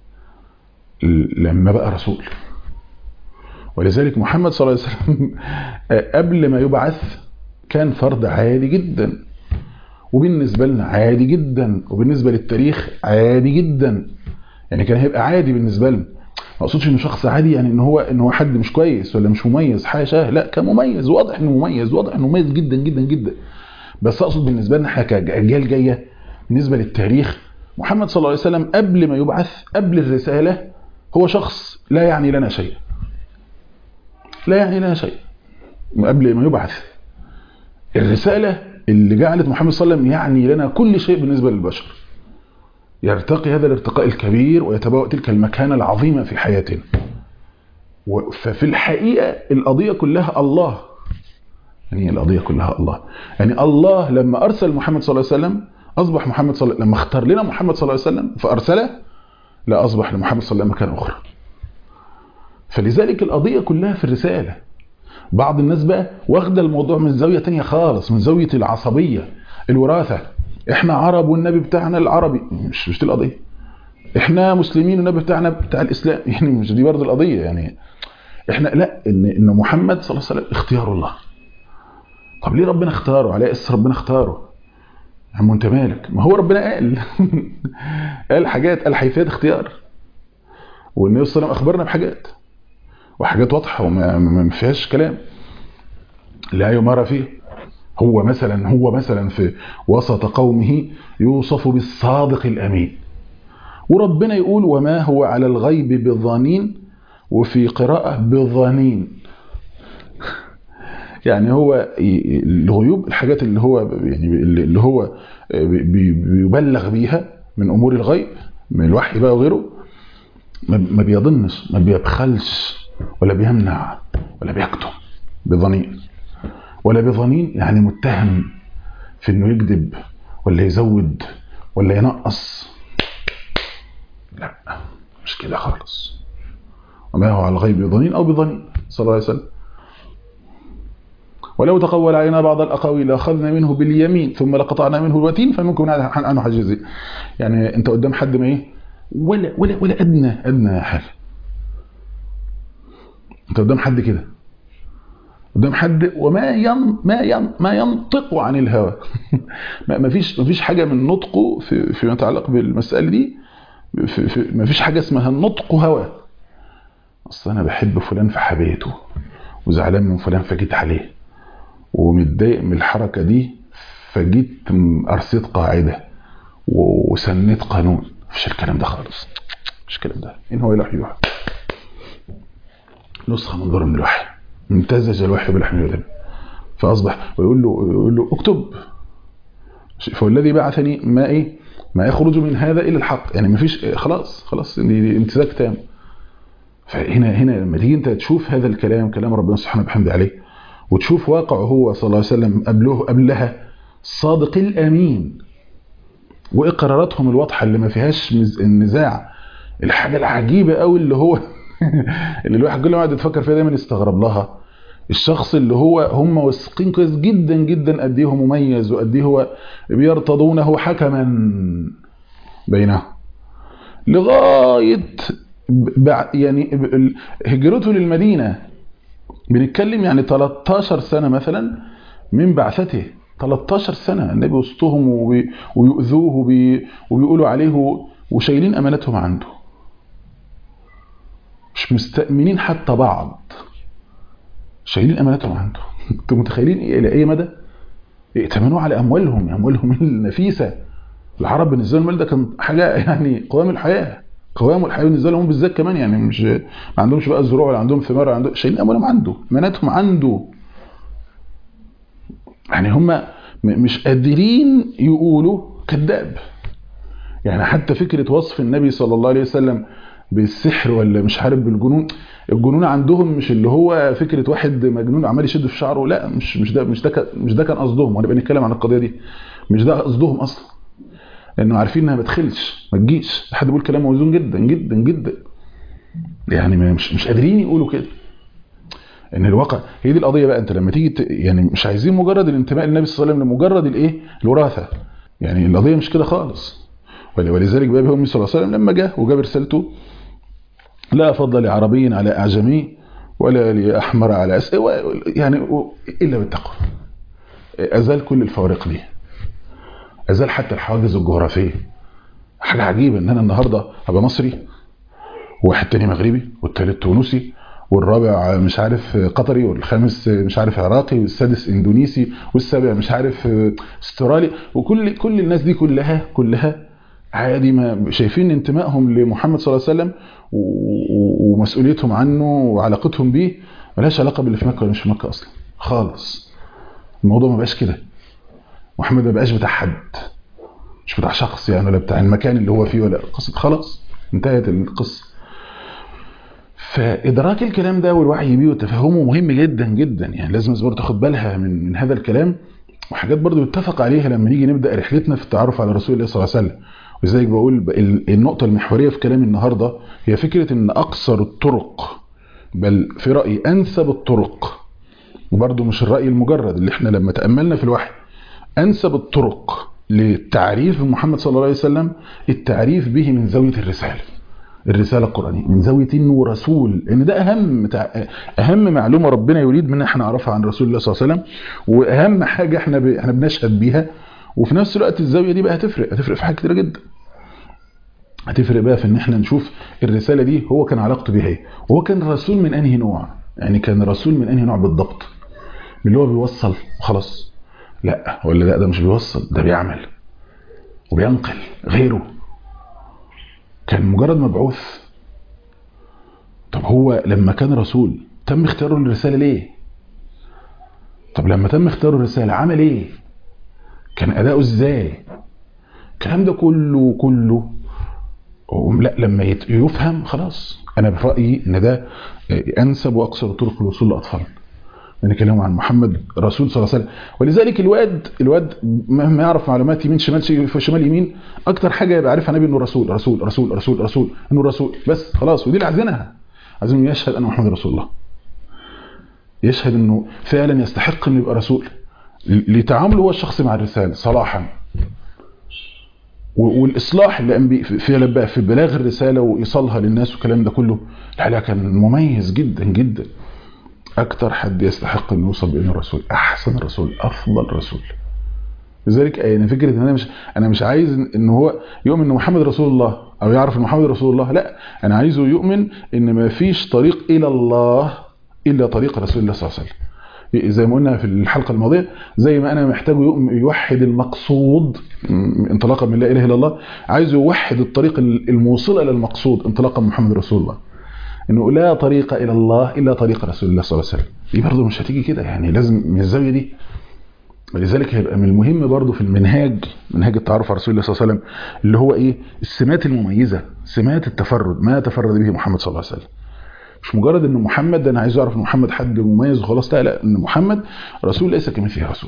لما بقى رسول ولذلك محمد صلى الله عليه وسلم قبل ما يبعث كان فرد عادي جدا وبالنسبة لنا عادي جدا وبالنسبة للتاريخ عادي جدا يعني كان هيبقى عادي بالنسبة لنا ما اقصدش انه شخص عادي يعني ان هو ان هو حد مش كويس ولا مش مميز حاشا لا كان مميز واضح انه مميز واضح انه مميز جدا جدا جدا بس اقصد بالنسبه لنا احنا كاجيال جايه بالنسبه للتاريخ محمد صلى الله عليه وسلم قبل ما يبعث قبل الرساله هو شخص لا يعني لنا شيء لا يعني لنا شيء قبل ما يبعث الرساله اللي جعلت محمد صلى الله عليه وسلم يعني لنا كل شيء بالنسبه للبشر يرتقي هذا الارتقاء الكبير ويتبوأ تلك المكانة العظيمة في حياتنا ففي الحقيقة القضية كلها الله يعني القضية كلها الله يعني الله لما أرسل محمد صلى الله عليه وسلم أصبح محمد صلى الله عليه وسلم لما اختار لنا محمد صلى الله عليه وسلم فأرسله لا أصبح لمحمد صلى الله عليه وسلم مكان أخرى فلذلك القضية كلها في الرسالة بعض الناس بقى واخدة الموضوع من زاوية تانية خالص من زاوية العصبية الوراثة احنا عرب والنبي بتاعنا العربي مش مش دي القضيه احنا مسلمين والنبي بتاعنا بتاع الاسلام يعني مش دي برضه القضيه يعني احنا لا ان ان محمد صلى الله عليه وسلم اختيار الله طب ليه ربنا اختاره على اساس ربنا اختاره يا عم انت مالك ما هو ربنا قال قال حاجات قال حيثيات اختيار والنبي صلى الله عليه وسلم اخبرنا بحاجات وحاجات واضحه وما ما فيهاش كلام لا يمارى فيه هو مثلا هو مثلا في وسط قومه يوصف بالصادق الامين وربنا يقول وما هو على الغيب بالظنين وفي قراءة بالظنين يعني هو الغيوب الحاجات اللي هو يعني اللي هو بيبلغ بيها من امور الغيب من الوحي بقى وغيره ما بيظنش ما بيبخلش ولا بيمنع ولا بيكتم بظنين ولا بظنين يعني متهم في انه يكذب ولا يزود ولا ينقص لا مش كده خالص وما هو على الغيب بظنين او بظنين صلى الله عليه وسلم ولو تقول علينا بعض الاقاويل لاخذنا منه باليمين ثم لقطعنا منه الوتين فمنكم عنه حاجزين يعني انت قدام حد ما ايه ولا ولا ولا ادنى ادنى حاجه انت قدام حد كده قدام حد وما ين ما ين ما ينطق عن الهوى ما فيش ما فيش حاجه من نطقه في فيما يتعلق بالمساله دي في في ما فيش حاجه اسمها النطق هوى اصل انا بحب فلان فحبيته وزعلان من فلان فجيت عليه ومتضايق من الحركه دي فجيت ارسيت قاعده وسنيت قانون مفيش الكلام ده خالص مش الكلام ده ان هو الا وحي يوحى نسخه منظوره من الوحي امتزج الوحي بالحمل والدم فاصبح ويقول له يقول له اكتب فالذي بعثني ما ايه ما يخرج من هذا الا الحق يعني ما فيش خلاص خلاص دي امتزاج تام فهنا هنا لما تيجي انت تشوف هذا الكلام كلام ربنا سبحانه وبحمده عليه وتشوف واقعه هو صلى الله عليه وسلم قبله قبلها الصادق الامين واقراراتهم الواضحه اللي ما فيهاش النزاع الحاجه العجيبه قوي اللي هو اللي الواحد كل ما قاعد يتفكر فيها دايما يستغرب لها الشخص اللي هو هم واثقين كويس جدا جدا قد ايه هو مميز وقد ايه هو بيرتضونه حكما بينهم لغايه يعني هجرته للمدينه بنتكلم يعني 13 سنه مثلا من بعثته 13 سنه النبي وسطهم ويؤذوه وبيقولوا عليه وشايلين امانتهم عنده مش مستأمنين حتى بعض شايلين اماناتهم عنده انتوا متخيلين ايه الى اي مدى ائتمنوا على اموالهم اموالهم النفيسه العرب بالنسبه لهم ده كان حاجه يعني قوام الحياه قوام الحياه بالنسبه لهم بالذات كمان يعني مش ما عندهمش بقى الزروع ولا عندهم ثمار ولا عندهم شايلين اموالهم عنده اماناتهم عنده يعني هم مش قادرين يقولوا كذاب يعني حتى فكره وصف النبي صلى الله عليه وسلم بالسحر ولا مش عارف بالجنون الجنون عندهم مش اللي هو فكره واحد مجنون عمال يشد في شعره لا مش مش ده مش ده مش ده كان قصدهم وهنبقى نتكلم عن القضيه دي مش ده قصدهم اصلا لانه عارفين انها ما تدخلش ما تجيش حد بيقول كلام موزون جدا جدا جدا يعني مش مش قادرين يقولوا كده ان الواقع هي دي القضيه بقى انت لما تيجي يعني مش عايزين مجرد الانتماء للنبي صلى الله عليه وسلم لمجرد الايه الوراثه يعني القضيه مش كده خالص ولذلك بقى النبي صلى الله عليه وسلم لما جاء وجاب رسالته لا فضل لعربي على أعجمي ولا لأحمر على أس يعني إلا بالتقوى أزال كل الفوارق دي أزال حتى الحواجز الجغرافية حاجة عجيبة إن أنا النهاردة أبقى مصري وواحد تاني مغربي والتالت تونسي والرابع مش عارف قطري والخامس مش عارف عراقي والسادس اندونيسي والسابع مش عارف استرالي وكل كل الناس دي كلها كلها عادي ما شايفين انتمائهم لمحمد صلى الله عليه وسلم ومسؤوليتهم عنه وعلاقتهم بيه ملهاش علاقه باللي في مكه ولا مش في مكه اصلا خالص الموضوع ما بقاش كده محمد ما بقاش بتاع حد مش بتاع شخص يعني ولا بتاع المكان اللي هو فيه ولا قصه خلاص انتهت القصه فادراك الكلام ده والوعي بيه وتفهمه مهم جدا جدا يعني لازم برضه تاخد بالها من من هذا الكلام وحاجات برضه يتفق عليها لما نيجي نبدا رحلتنا في التعرف على رسول الله صلى الله عليه وسلم ولذلك بقول النقطة المحورية في كلامي النهاردة هي فكرة ان اقصر الطرق بل في رأيي انسب الطرق وبرضه مش الرأي المجرد اللي احنا لما تأملنا في الوحي انسب الطرق للتعريف بمحمد صلى الله عليه وسلم التعريف به من زاوية الرسالة الرسالة القرآنية من زاوية انه رسول لان ده اهم اهم معلومة ربنا يريد منا احنا نعرفها عن رسول الله صلى الله عليه وسلم واهم حاجة احنا ب... احنا بنشهد بيها وفي نفس الوقت الزاوية دي بقى هتفرق هتفرق في حاجات كتيرة جدا هتفرق بقى في ان احنا نشوف الرسالة دي هو كان علاقته بيها ايه وهو كان رسول من انهي نوع يعني كان رسول من انهي نوع بالضبط من اللي هو بيوصل وخلاص لا ولا لا ده مش بيوصل ده بيعمل وبينقل غيره كان مجرد مبعوث طب هو لما كان رسول تم اختياره للرسالة ليه طب لما تم اختياره الرسالة عمل ايه كان اداؤه ازاي الكلام ده كله كله لا لما يفهم خلاص انا برأيي ان ده انسب واقصر طرق الوصول لاطفال نتكلم عن محمد رسول صلى الله عليه وسلم ولذلك الواد الواد مهما يعرف معلومات يمين شمال في شمال يمين اكتر حاجه يبقى عارفها نبي انه رسول رسول رسول رسول رسول انه رسول بس خلاص ودي اللي عايزينها عايزين يشهد ان محمد رسول الله يشهد انه فعلا يستحق انه يبقى رسول لتعامله هو الشخصي مع الرساله صلاحا والاصلاح اللي قام فعلا بقى في بلاغ الرساله وايصالها للناس والكلام ده كله الحقيقه كان مميز جدا جدا اكتر حد يستحق انه يوصل بانه رسول احسن رسول افضل رسول لذلك يعني فكره ان انا مش انا مش عايز ان هو يؤمن ان محمد رسول الله او يعرف ان محمد رسول الله لا انا عايزه يؤمن ان ما فيش طريق الى الله الا طريق رسول الله صلى الله عليه وسلم زي ما قلنا في الحلقه الماضيه زي ما انا محتاجه يوحد المقصود انطلاقا من لا اله الا الله عايزه يوحد الطريق الموصله للمقصود انطلاقا من محمد رسول الله انه لا طريق الى الله الا طريق رسول الله صلى الله عليه وسلم دي برضه مش هتيجي كده يعني لازم من الزاويه دي ولذلك هيبقى من المهم برضه في المنهاج منهاج التعرف على رسول الله صلى الله عليه وسلم اللي هو ايه السمات المميزه سمات التفرد ما تفرد به محمد صلى الله عليه وسلم مش مجرد ان محمد انا عايز اعرف ان محمد حد مميز وخلاص لا لا ان محمد رسول ليس كمثله رسول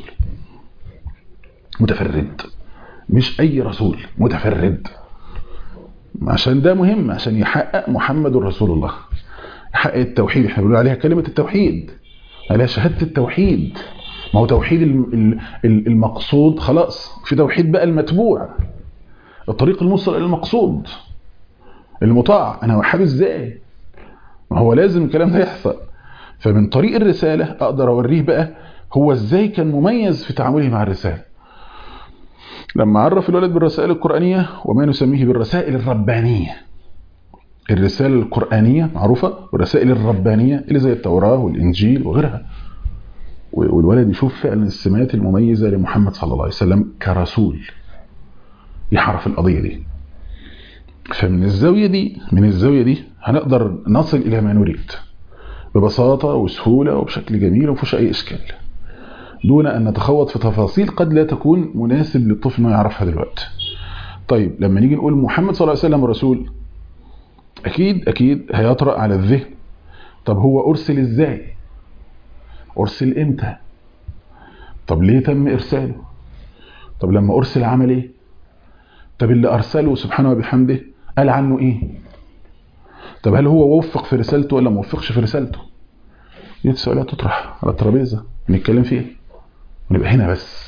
متفرد مش اي رسول متفرد عشان ده مهم عشان يحقق محمد رسول الله يحقق التوحيد احنا بنقول عليها كلمة التوحيد عليها شهادة التوحيد ما هو توحيد المقصود خلاص في توحيد بقى المتبوع الطريق الموصل الى المقصود المطاع انا اوحده ازاي ما هو لازم الكلام ده يحصل فمن طريق الرسالة اقدر اوريه بقى هو ازاي كان مميز في تعامله مع الرسالة لما عرف الولد بالرسائل القرآنية وما نسميه بالرسائل الربانية الرسالة القرآنية معروفة والرسائل الربانية اللي زي التوراة والإنجيل وغيرها والولد يشوف فعلا السمات المميزة لمحمد صلى الله عليه وسلم كرسول يعرف القضية دي فمن الزاوية دي من الزاوية دي هنقدر نصل إلى ما نريد ببساطة وسهولة وبشكل جميل ومفيش أي إشكال دون أن نتخوض في تفاصيل قد لا تكون مناسب للطفل ما يعرفها دلوقتي طيب لما نيجي نقول محمد صلى الله عليه وسلم رسول أكيد أكيد هيطرأ على الذهن طب هو أرسل إزاي أرسل إمتى طب ليه تم إرساله طب لما أرسل عمل إيه طب اللي أرسله سبحانه وبحمده قال عنه إيه طب هل هو وفق في رسالته ولا ما وفقش في رسالته دي السؤالات تطرح على الترابيزة نتكلم فيها ونبقى هنا بس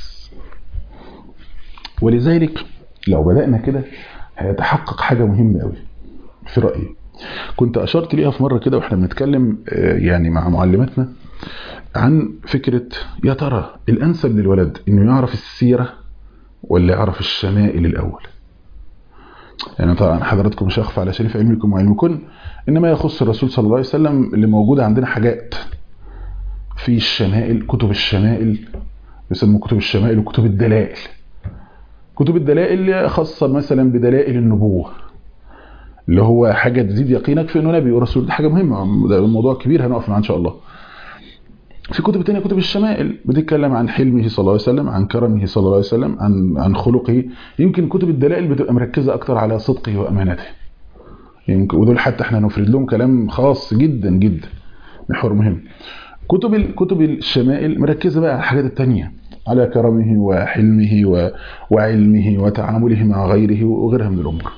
ولذلك لو بدأنا كده هيتحقق حاجة مهمة قوي في رأيي كنت أشرت ليها في مرة كده وإحنا بنتكلم يعني مع معلماتنا عن فكرة يا ترى الأنسب للولد إنه يعرف السيرة ولا يعرف الشمائل الأول يعني طبعا حضراتكم مش هخفى على شريف علمكم وعلمكم إنما يخص الرسول صلى الله عليه وسلم اللي موجودة عندنا حاجات في الشمائل كتب الشمائل بيسموا كتب الشمائل وكتب الدلائل كتب الدلائل خاصة مثلا بدلائل النبوة اللي هو حاجة تزيد يقينك في انه نبي ورسول دي حاجة مهمة ده الموضوع كبير هنقف معاه ان شاء الله في كتب تانية كتب الشمائل بتتكلم عن حلمه صلى الله عليه وسلم عن كرمه صلى الله عليه وسلم عن عن خلقه يمكن كتب الدلائل بتبقى مركزة اكتر على صدقه وامانته يمكن ودول حتى احنا نفرد لهم كلام خاص جدا جدا محور مهم كتب كتب الشمائل مركزة بقى على الحاجات التانية على كرمه وحلمه وعلمه وتعامله مع غيره وغيرها من الأمور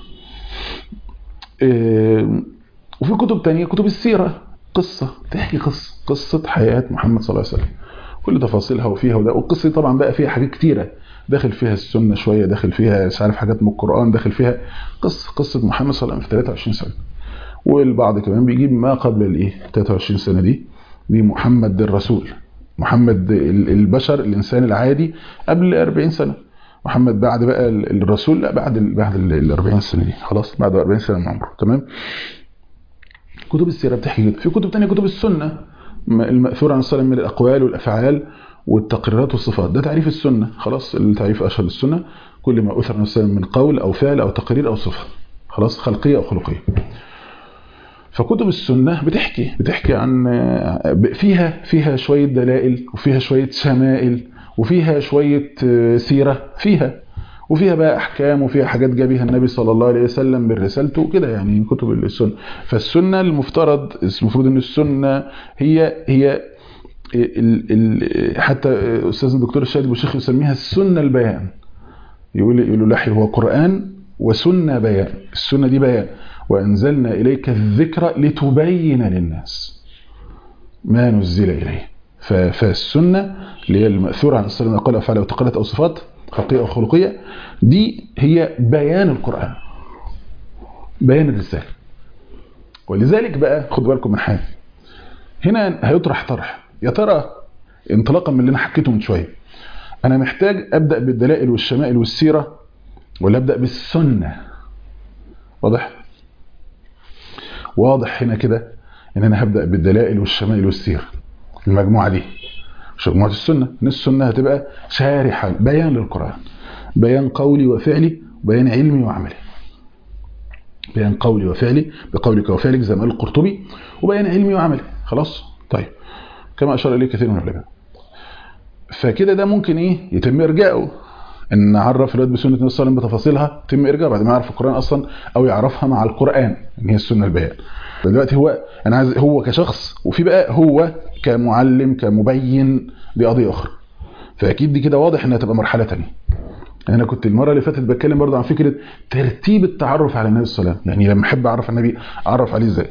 وفي كتب تانية كتب السيرة قصة تحكي قصة قصة حياة محمد صلى الله عليه وسلم كل تفاصيلها وفيها وده والقصة طبعا بقى فيها حاجات كتيرة داخل فيها السنه شويه داخل فيها مش عارف حاجات من القران داخل فيها قصه قصه محمد صلى الله عليه وسلم في 23 سنه والبعض كمان بيجيب ما قبل الايه 23 سنه دي دي محمد الرسول محمد البشر الانسان العادي قبل 40 سنه محمد بعد بقى الرسول لا بعد ال بعد ال 40 سنه دي خلاص بعد 40 سنه من عمره تمام كتب السيره بتحكي كده في كتب ثانيه كتب السنه الماثور عن الصلاه من الاقوال والافعال والتقريرات والصفات ده تعريف السنه خلاص التعريف اشهر السنه كل ما اثر عن الصلاه من قول او فعل او تقرير او صفه خلاص خلقيه او خلقيه فكتب السنة بتحكي بتحكي عن فيها فيها شوية دلائل وفيها شوية شمائل وفيها شوية سيرة فيها وفيها بقى أحكام وفيها حاجات جابها النبي صلى الله عليه وسلم من رسالته وكده يعني كتب السنة فالسنة المفترض المفروض أن السنة هي هي ال ال حتى أستاذ الدكتور الشادي والشيخ يسميها السنة البيان يقول يقول له هو قرآن وسنة بيان السنة دي بيان وأنزلنا إليك الذكر لتبين للناس ما نزل إليه فالسنة اللي هي المأثورة عن الصلاة قال أفعال أو تقلت أو صفات خلقية أو خلقية دي هي بيان القرآن بيان الرسالة ولذلك بقى خدوا بالكم من حاجة هنا هيطرح طرح يا ترى انطلاقا من اللي أنا حكيته من شوية أنا محتاج أبدأ بالدلائل والشمائل والسيرة ولا أبدأ بالسنة واضح؟ واضح هنا كده ان انا هبدا بالدلائل والشمائل والسير المجموعه دي مش مجموعه السنه ان السنه هتبقى شارحه بيان للقران بيان قولي وفعلي وبيان علمي وعملي بيان قولي وفعلي بقولك وفعلك زي ما قال القرطبي وبيان علمي وعملي خلاص طيب كما اشار اليه كثير من العلماء فكده ده ممكن ايه يتم ارجاعه ان نعرف الواد بسنه النبي صلى الله عليه وسلم بتفاصيلها يتم ارجاعه بعد ما يعرف القران اصلا او يعرفها مع القران ان هي السنه البيان دلوقتي هو انا عايز هو كشخص وفي بقى هو كمعلم كمبين دي قضيه اخرى فاكيد دي كده واضح انها تبقى مرحله ثانيه انا كنت المره اللي فاتت بتكلم برضه عن فكره ترتيب التعرف على النبي صلى الله عليه وسلم يعني لما احب اعرف النبي اعرف عليه ازاي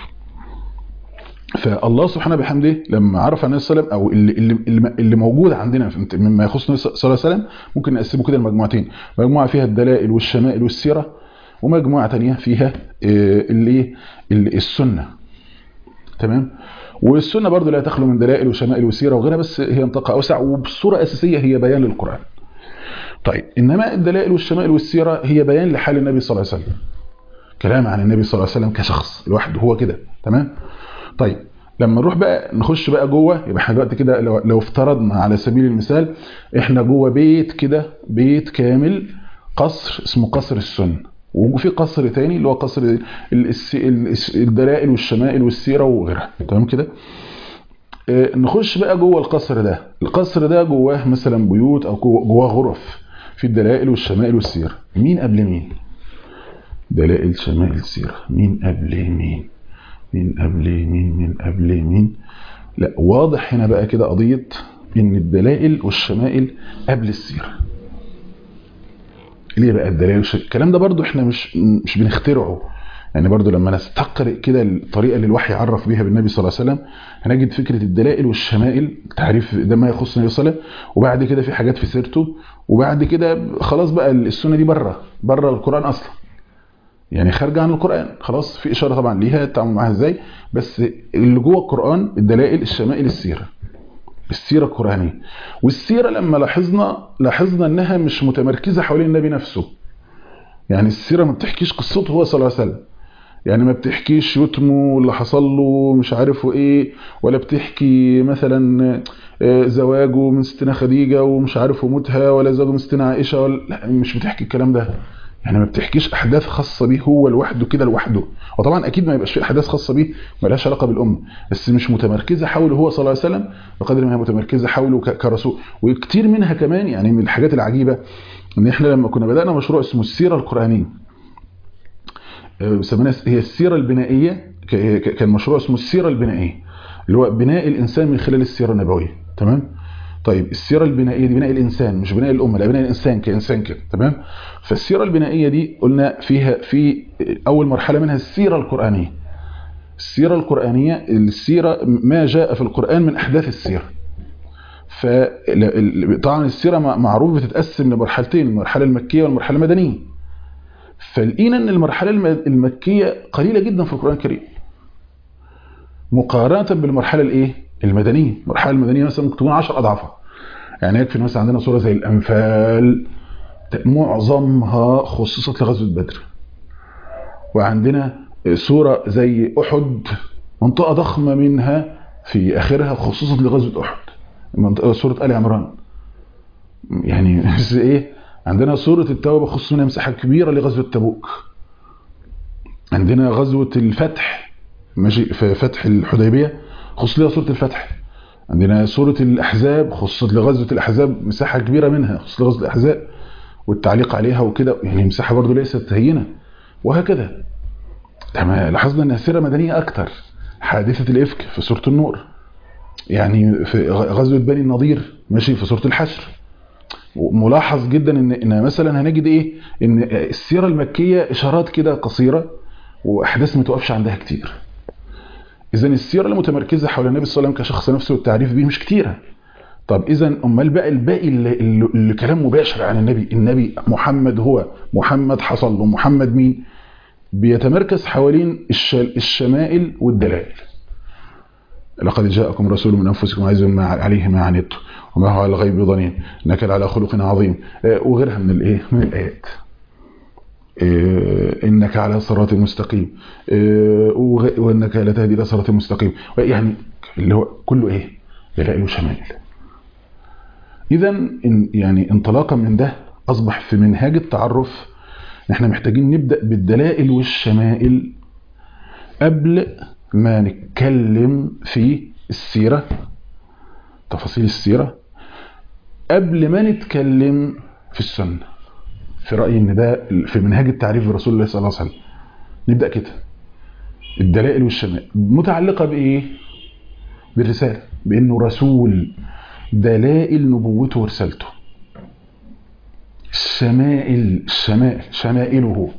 فالله سبحانه بحمده لما عرف النبي صلى الله عليه وسلم او اللي, اللي, اللي موجود عندنا مما يخص النبي صلى الله عليه وسلم ممكن نقسمه كده لمجموعتين مجموعه فيها الدلائل والشمائل والسيره ومجموعه ثانيه فيها اللي السنه تمام والسنه برضو لا تخلو من دلائل وشمائل وسيره وغيرها بس هي نطاقها اوسع وبصوره اساسيه هي بيان للقران طيب انما الدلائل والشمائل والسيره هي بيان لحال النبي صلى الله عليه وسلم كلام عن النبي صلى الله عليه وسلم كشخص لوحده هو كده تمام طيب لما نروح بقى نخش بقى جوه يبقى احنا دلوقتي كده لو, لو افترضنا على سبيل المثال احنا جوه بيت كده بيت كامل قصر اسمه قصر السنه وفي قصر تاني اللي هو قصر الدلائل والشمائل والسيره وغيرها تمام كده اه نخش بقى جوه القصر ده القصر ده جواه مثلا بيوت او جواه غرف في الدلائل والشمائل والسيره مين قبل مين دلائل شمائل سيره مين قبل مين مين قبل مين مين قبل مين لا واضح هنا بقى كده قضية ان الدلائل والشمائل قبل السيرة ليه بقى الدلائل والشمائل الكلام ده برضو احنا مش مش بنخترعه يعني برضو لما نستقرئ كده الطريقة اللي الوحي عرف بيها بالنبي صلى الله عليه وسلم هنجد فكرة الدلائل والشمائل تعريف ده ما يخص النبي صلى الله عليه وسلم وبعد كده في حاجات في سيرته وبعد كده خلاص بقى السنة دي بره بره القرآن اصلا يعني خارجه عن القرآن خلاص في إشارة طبعا ليها التعامل معاها ازاي بس اللي جوه القرآن الدلائل الشمائل السيرة السيرة القرآنية والسيرة لما لاحظنا لاحظنا انها مش متمركزة حوالين النبي نفسه يعني السيرة ما بتحكيش قصته هو صلى الله عليه وسلم يعني ما بتحكيش يتمه واللي حصل له مش عارف ايه ولا بتحكي مثلا زواجه من ستنا خديجة ومش عارف وموتها ولا زواجه من ستنا عائشة ولا لا مش بتحكي الكلام ده يعني ما بتحكيش احداث خاصه بيه هو لوحده كده لوحده وطبعا اكيد ما يبقاش في احداث خاصه بيه ما لهاش علاقه بالامه بس مش متمركزه حوله هو صلى الله عليه وسلم بقدر ما هي متمركزه حوله كرسول وكتير منها كمان يعني من الحاجات العجيبه ان احنا لما كنا بدانا مشروع اسمه السيره القرانيه بسميناها هي السيره البنائيه كان مشروع اسمه السيره البنائيه اللي هو بناء الانسان من خلال السيره النبويه تمام طيب السيرة البنائية دي بناء الإنسان مش بناء الأمة لا بناء الإنسان كإنسان كده تمام فالسيرة البنائية دي قلنا فيها في أول مرحلة منها السيرة القرآنية السيرة القرآنية السيرة ما جاء في القرآن من أحداث السيرة فطبعا السيره معروف بتتقسم لمرحلتين المرحله المكيه والمرحله المدنيه فلقينا ان المرحله المكيه قليله جدا في القران الكريم مقارنه بالمرحله الايه المدنيه المرحله المدنيه مثلا ممكن تكون 10 اضعافها يعني يكفي مثلا عندنا سوره زي الانفال معظمها خصصت لغزوه بدر وعندنا سوره زي احد منطقه ضخمه منها في اخرها خصصت لغزوه احد منطقه سوره ال عمران يعني بس ايه عندنا سوره التوبه خصص منها مساحه كبيره لغزوه تبوك عندنا غزوه الفتح ماشي في فتح الحديبيه خصص لها سوره الفتح عندنا سوره الاحزاب خصصت لغزوه الاحزاب مساحه كبيره منها خصصت لغزوه الاحزاب والتعليق عليها وكده يعني مساحه برضه ليست هينه وهكذا لاحظنا انها سيره مدنيه اكتر حادثه الافك في سوره النور يعني في غزوه بني النضير ماشي في سوره الحشر ملاحظ جدا ان ان مثلا هنجد ايه ان السيره المكيه اشارات كده قصيره واحداث ما توقفش عندها كتير اذا السيره المتمركزه حول النبي صلى الله عليه وسلم كشخص نفسه والتعريف به مش كتيره طب اذا امال بقى الباقي اللي, اللي كلام مباشر عن النبي النبي محمد هو محمد حصل له محمد مين بيتمركز حوالين الشمائل والدلائل لقد جاءكم رسول من انفسكم عزيز ما عليه ما عنتم وما هو على الغيب ضنين انك على خلق عظيم وغيرها من الايه من الايات انك على صراط مستقيم وانك لا تهدي الى صراط مستقيم يعني اللي هو كله ايه دلائل وشمائل اذا إن يعني انطلاقا من ده اصبح في منهاج التعرف احنا محتاجين نبدا بالدلائل والشمائل قبل ما نتكلم في السيره تفاصيل السيره قبل ما نتكلم في السنه في رايي ان ده في منهاج التعريف برسول الله صلى الله عليه وسلم نبدا كده الدلائل والشمائل متعلقه بايه بالرساله بانه رسول دلائل نبوته ورسالته الشمائل الشمائل شمائله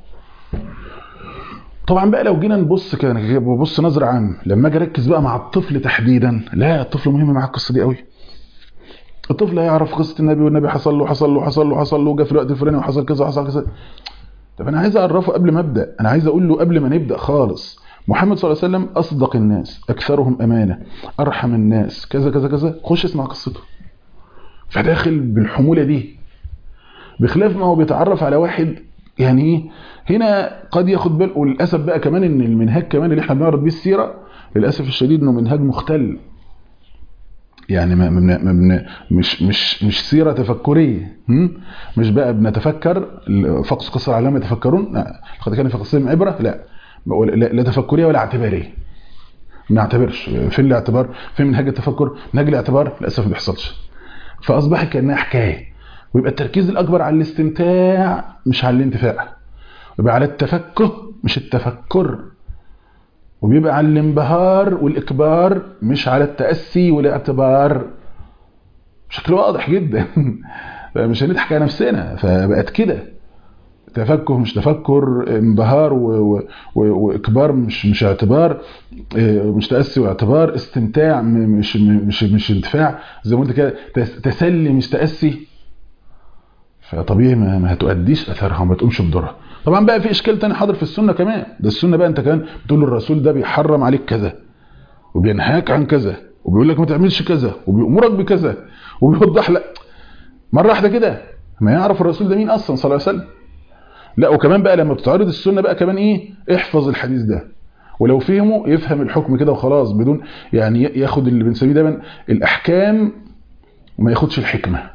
طبعا بقى لو جينا نبص كده ببص نظره عام لما اجي اركز بقى مع الطفل تحديدا لا الطفل مهم مع القصه دي قوي الطفل هيعرف قصه النبي والنبي حصل له حصل له حصل له حصل له جه في الوقت الفلاني وحصل كذا وحصل كذا طب انا عايز اعرفه قبل ما ابدا انا عايز اقول له قبل ما نبدا خالص محمد صلى الله عليه وسلم اصدق الناس اكثرهم امانه ارحم الناس كذا كذا كذا خش اسمع قصته فداخل بالحموله دي بخلاف ما هو بيتعرف على واحد يعني ايه هنا قد ياخد باله وللاسف بقى كمان ان المنهاج كمان اللي احنا بنعرض بيه السيره للاسف الشديد انه منهاج مختل يعني ما ما ما مش مش مش سيره تفكريه مش بقى بنتفكر فقس قصر العلام يتفكرون لا لقد كان في قصتهم عبره لا لا تفكريه ولا اعتباريه ما نعتبرش فين الاعتبار فين منهاج التفكر منهاج الاعتبار للاسف ما بيحصلش فاصبحت كانها حكايه ويبقى التركيز الاكبر على الاستمتاع مش على الانتفاع ويبقى على التفكه مش التفكر وبيبقى على الانبهار والاكبار مش على التاسي والاعتبار بشكل واضح جدا مش هنضحك على نفسنا فبقت كده تفكه مش تفكر انبهار و... و... واكبار مش مش اعتبار مش تاسي واعتبار استمتاع مش مش مش انتفاع زي ما قلت كده تسلي مش تاسي فطبيعي ما, ما هتؤديش اثرها وما تقومش بدورها طبعا بقى في اشكال تاني حاضر في السنه كمان ده السنه بقى انت كمان بتقول الرسول ده بيحرم عليك كذا وبينهاك عن كذا وبيقول لك ما تعملش كذا وبيأمرك بكذا وبيوضح لك مره واحده كده ما يعرف الرسول ده مين اصلا صلى الله عليه وسلم لا وكمان بقى لما بتتعرض السنه بقى كمان ايه احفظ الحديث ده ولو فهمه يفهم الحكم كده وخلاص بدون يعني ياخد اللي بنسميه دايما الاحكام وما ياخدش الحكمه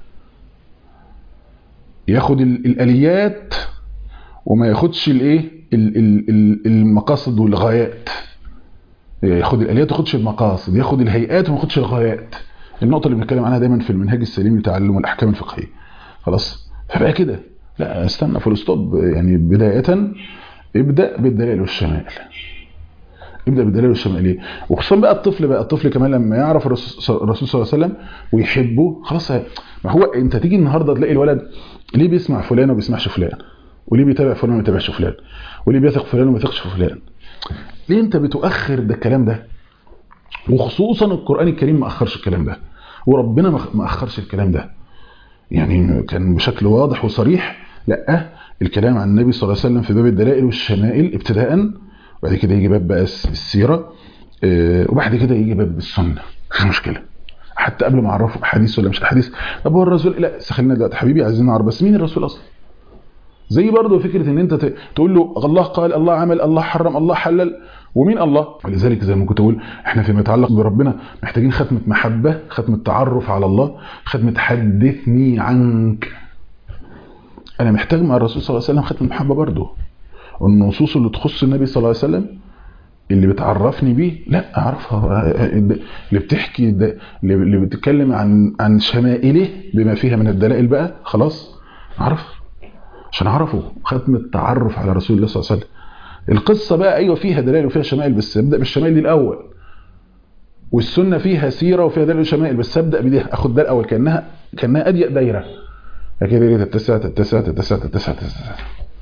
ياخد الاليات وما ياخدش الايه المقاصد والغايات ياخد الاليات وما ياخدش المقاصد ياخد الهيئات وما ياخدش الغايات النقطه اللي بنتكلم عنها دايما في المنهاج السليم لتعلم الاحكام الفقهيه خلاص فبقى كده لا استنى فول ستوب يعني بدايه ابدا بالدلائل والشمائل ابدا بالدلائل والشمائل ليه وخصوصا بقى الطفل بقى الطفل كمان لما يعرف الرسول صلى الله عليه وسلم ويحبه خلاص ما هو انت تيجي النهارده تلاقي الولد ليه بيسمع فلان وما بيسمعش فلان وليه بيتابع فلان وما بيتابعش فلان وليه بيثق فلان وما بيثقش في فلان ليه انت بتؤخر ده الكلام ده وخصوصا القران الكريم ما اخرش الكلام ده وربنا ما اخرش الكلام ده يعني كان بشكل واضح وصريح لا الكلام عن النبي صلى الله عليه وسلم في باب الدلائل والشمائل ابتداء وبعد كده يجي باب بقى السيره وبعد كده يجي باب السنه مش مشكله حتى قبل ما اعرفه حديث ولا مش حديث طب هو الرسول لا خلينا دلوقتي حبيبي عايزين نعرف بس مين الرسول اصلا زي برضه فكره ان انت تقول له الله قال الله عمل الله حرم الله حلل ومين الله ولذلك زي ما كنت اقول احنا فيما يتعلق بربنا محتاجين ختمه محبه ختمه تعرف على الله ختمه حدثني عنك انا محتاج مع الرسول صلى الله عليه وسلم ختمه محبه برضه والنصوص اللي تخص النبي صلى الله عليه وسلم اللي بتعرفني بيه لا اعرفها اللي بتحكي اللي بتتكلم عن عن شمائله بما فيها من الدلائل بقى خلاص اعرفها عشان اعرفه ختم التعرف على رسول الله صلى الله عليه وسلم القصة بقى ايوه فيها دلائل وفيها شمائل بس ابدا بالشمائل دي الاول والسنة فيها سيرة وفيها دلائل وشمائل بس ابدا بدي اخد ده الاول كانها كانها اضيق دايرة كده تتسع تتسع تتسع تتسع تتسع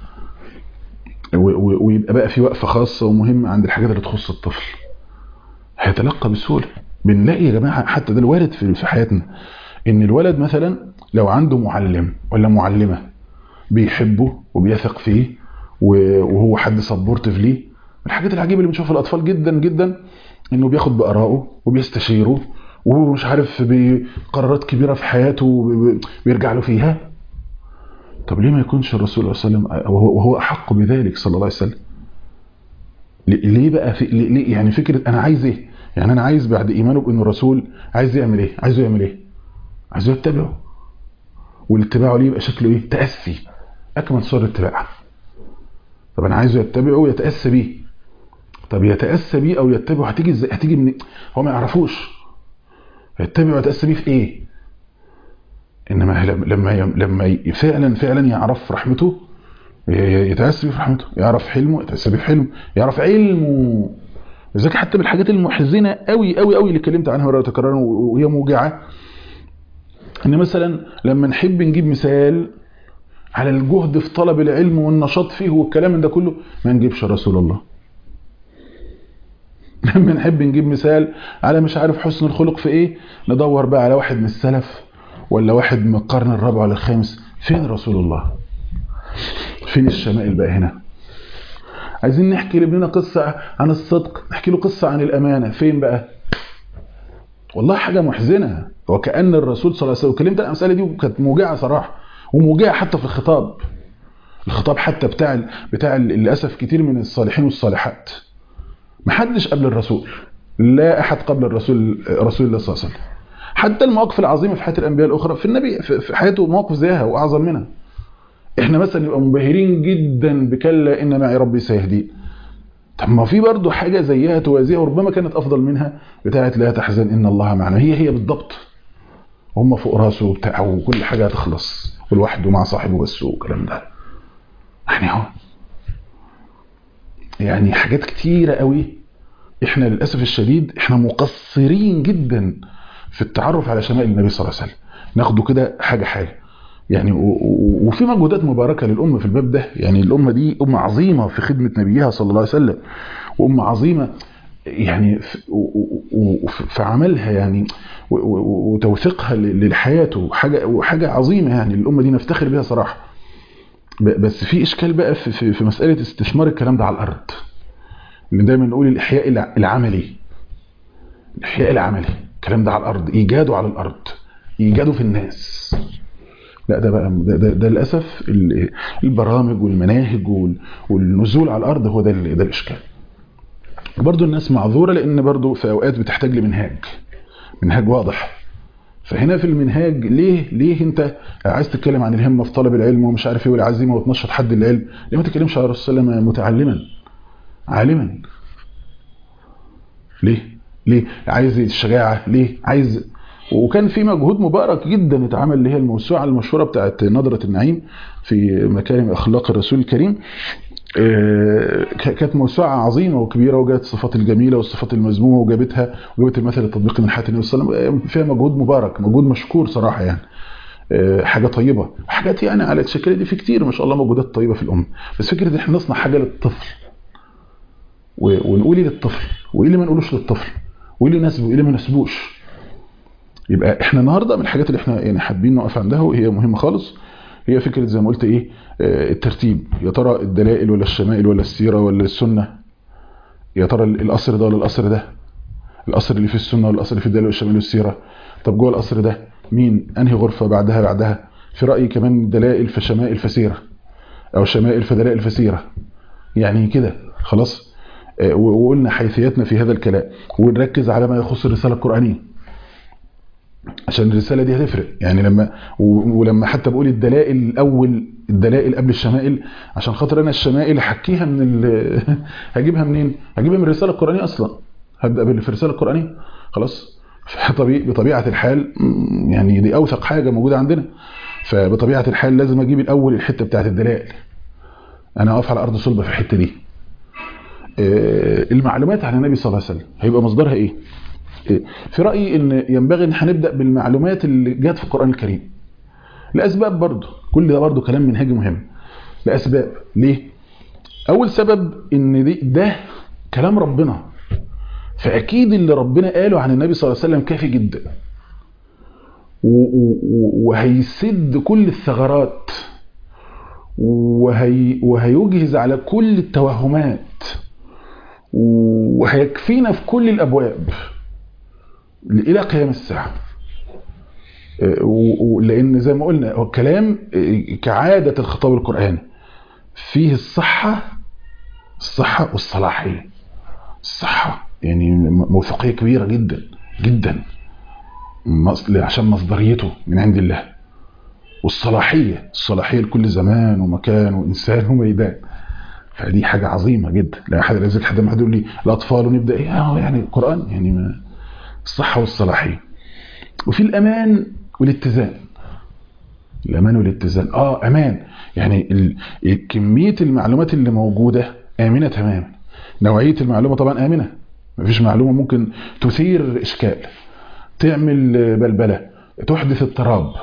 ويبقى بقى في وقفة خاصة ومهمة عند الحاجات اللي تخص الطفل هيتلقى بسهولة بنلاقي يا جماعة حتى ده الوارد في حياتنا ان الولد مثلا لو عنده معلم ولا معلمة بيحبه وبيثق فيه وهو حد سبورتيف ليه الحاجات العجيبة اللي بنشوفها الأطفال جدا جدا انه بياخد بآرائه وبيستشيره وهو مش عارف بقرارات كبيرة في حياته بيرجع له فيها طب ليه ما يكونش الرسول صلى الله عليه وسلم وهو أحق بذلك صلى الله عليه وسلم ليه بقى في ليه يعني فكرة أنا عايز إيه يعني أنا عايز بعد إيمانه بأنه الرسول عايز يعمل إيه عايزه يعمل إيه عايزه يتبعه والاتباعه ليه يبقى شكله إيه تأسي أكمل صور الاتباع طب أنا عايزه يتبعه ويتأسى بيه طب يتأسى بيه أو يتبعه هتيجي إزاي هتيجي من هو ما يعرفوش يتبعه ويتأسى بيه في إيه انما لما لما فعلا فعلا يعرف رحمته يتأسى بيه في رحمته يعرف حلمه يتأسى بيه في حلمه يعرف علمه لذلك حتى من الحاجات المحزنه قوي قوي قوي اللي اتكلمت عنها مره تكررا وهي موجعه ان مثلا لما نحب نجيب مثال على الجهد في طلب العلم والنشاط فيه والكلام ده كله ما نجيبش رسول الله لما نحب نجيب مثال على مش عارف حسن الخلق في ايه ندور بقى على واحد من السلف ولا واحد من القرن الرابع ولا الخامس فين رسول الله فين الشمائل بقى هنا عايزين نحكي لابننا قصة عن الصدق نحكي له قصة عن الأمانة فين بقى والله حاجة محزنة وكأن الرسول صلى الله عليه وسلم كلمت الأمثالة دي وكانت موجعة صراحة وموجعة حتى في الخطاب الخطاب حتى بتاع بتاع للأسف كتير من الصالحين والصالحات محدش قبل الرسول لا أحد قبل الرسول رسول الله صلى الله عليه وسلم حتى المواقف العظيمة في حياة الأنبياء الأخرى في النبي في حياته مواقف زيها وأعظم منها احنا مثلا نبقى منبهرين جدا بكلا ان معي ربي سيهدين طب ما في برضه حاجه زيها توازيها وربما كانت افضل منها بتاعه لا تحزن ان الله معنا هي هي بالضبط هم فوق راسه وبتاع وكل حاجه هتخلص ولوحده مع صاحبه بس والكلام ده يعني اهو يعني حاجات كتيره قوي احنا للاسف الشديد احنا مقصرين جدا في التعرف على شمائل النبي صلى الله عليه وسلم ناخده كده حاجه حاجه يعني وفي مجهودات مباركة للأمة في الباب ده يعني الأمة دي أمة عظيمة في خدمة نبيها صلى الله عليه وسلم وأمة عظيمة يعني في عملها يعني وتوثيقها لحياته حاجة وحاجة عظيمة يعني الأمة دي نفتخر بها صراحة بس في إشكال بقى في, في مسألة استثمار الكلام ده على الأرض اللي دايما نقول الإحياء العملي الإحياء العملي الكلام ده على الأرض إيجاده على الأرض إيجاده في الناس لا ده بقى ده, ده, ده للاسف البرامج والمناهج والنزول على الارض هو ده ده الاشكال برضه الناس معذوره لان برضه في اوقات بتحتاج لمنهاج منهاج واضح فهنا في المنهاج ليه ليه انت عايز تتكلم عن الهمه في طلب العلم ومش عارف ايه والعزيمه وتنشط حد العلم ليه ما تتكلمش على الرسول صلى الله عليه وسلم متعلما عالما ليه ليه عايز الشجاعه ليه عايز وكان في مجهود مبارك جدا اتعمل اللي هي الموسوعه المشهوره بتاعت نظره النعيم في مكارم اخلاق الرسول الكريم كانت موسوعه عظيمه وكبيره وجابت الصفات الجميله والصفات المذمومه وجابتها وجابت المثل التطبيقي من حياه النبي صلى الله عليه وسلم فيها مجهود مبارك مجهود مشكور صراحه يعني حاجه طيبه حاجات يعني على الشكل دي في كتير ما شاء الله مجهودات طيبه في الامه بس فكره ان احنا نصنع حاجه للطفل ونقول ايه للطفل وايه اللي ما نقولوش للطفل وايه اللي يناسبه وايه اللي ما يناسبوش يبقى احنا النهارده من الحاجات اللي احنا يعني حابين نقف عندها وهي مهمه خالص هي فكره زي ما قلت ايه آه، الترتيب يا ترى الدلائل ولا الشمائل ولا السيره ولا السنه يا ترى القصر ده ولا القصر ده القصر اللي في السنه ولا القصر اللي في الدلائل والشمائل والسيره طب جوه القصر ده مين انهي غرفه بعدها بعدها في رايي كمان دلائل فشمائل فسيره او شمائل فدلائل فسيره يعني كده خلاص آه، و- وقلنا حيثياتنا في هذا الكلام ونركز على ما يخص الرساله القرانيه عشان الرساله دي هتفرق يعني لما و- ولما حتى بقول الدلائل الاول الدلائل قبل الشمائل عشان خاطر انا الشمائل هحكيها من ال... هجيبها منين هجيبها من الرساله القرانيه اصلا هبدا بال- في الرساله القرانيه خلاص فطبيعي بطبيعه الحال م، يعني دي اوثق حاجه موجوده عندنا فبطبيعه الحال لازم اجيب الاول الحته بتاعت الدلائل انا اقف على ارض صلبه في الحته دي آه، المعلومات عن النبي صلى الله عليه وسلم هيبقى مصدرها ايه إيه؟ في رايي ان ينبغي ان هنبدا بالمعلومات اللي جت في القران الكريم لاسباب برضه كل ده برضه كلام منهجي مهم لاسباب ليه اول سبب ان دي ده كلام ربنا فاكيد اللي ربنا قاله عن النبي صلى الله عليه وسلم كافي جدا و- و- و- وهيسد كل الثغرات وهي وهيجهز على كل التوهمات وهيكفينا في كل الابواب الى قيام الساعه آه، و- و- لان زي ما قلنا هو الكلام آه، كعاده الخطاب القراني فيه الصحه الصحه والصلاحيه الصحه يعني م- موثوقيه كبيره جدا جدا مص- عشان مصدريته من عند الله والصلاحيه الصلاحيه لكل زمان ومكان وانسان وميدان فدي حاجه عظيمه جدا لا حد لازم حد ما حد يقول لي الاطفال ونبدا ايه آه، يعني القران يعني ما الصحه والصلاحيه وفي الامان والاتزان الامان والاتزان اه امان يعني ال- كميه المعلومات اللي موجوده امنه تماما نوعيه المعلومه طبعا امنه مفيش معلومه ممكن تثير اشكال تعمل آه، بلبله تحدث اضطراب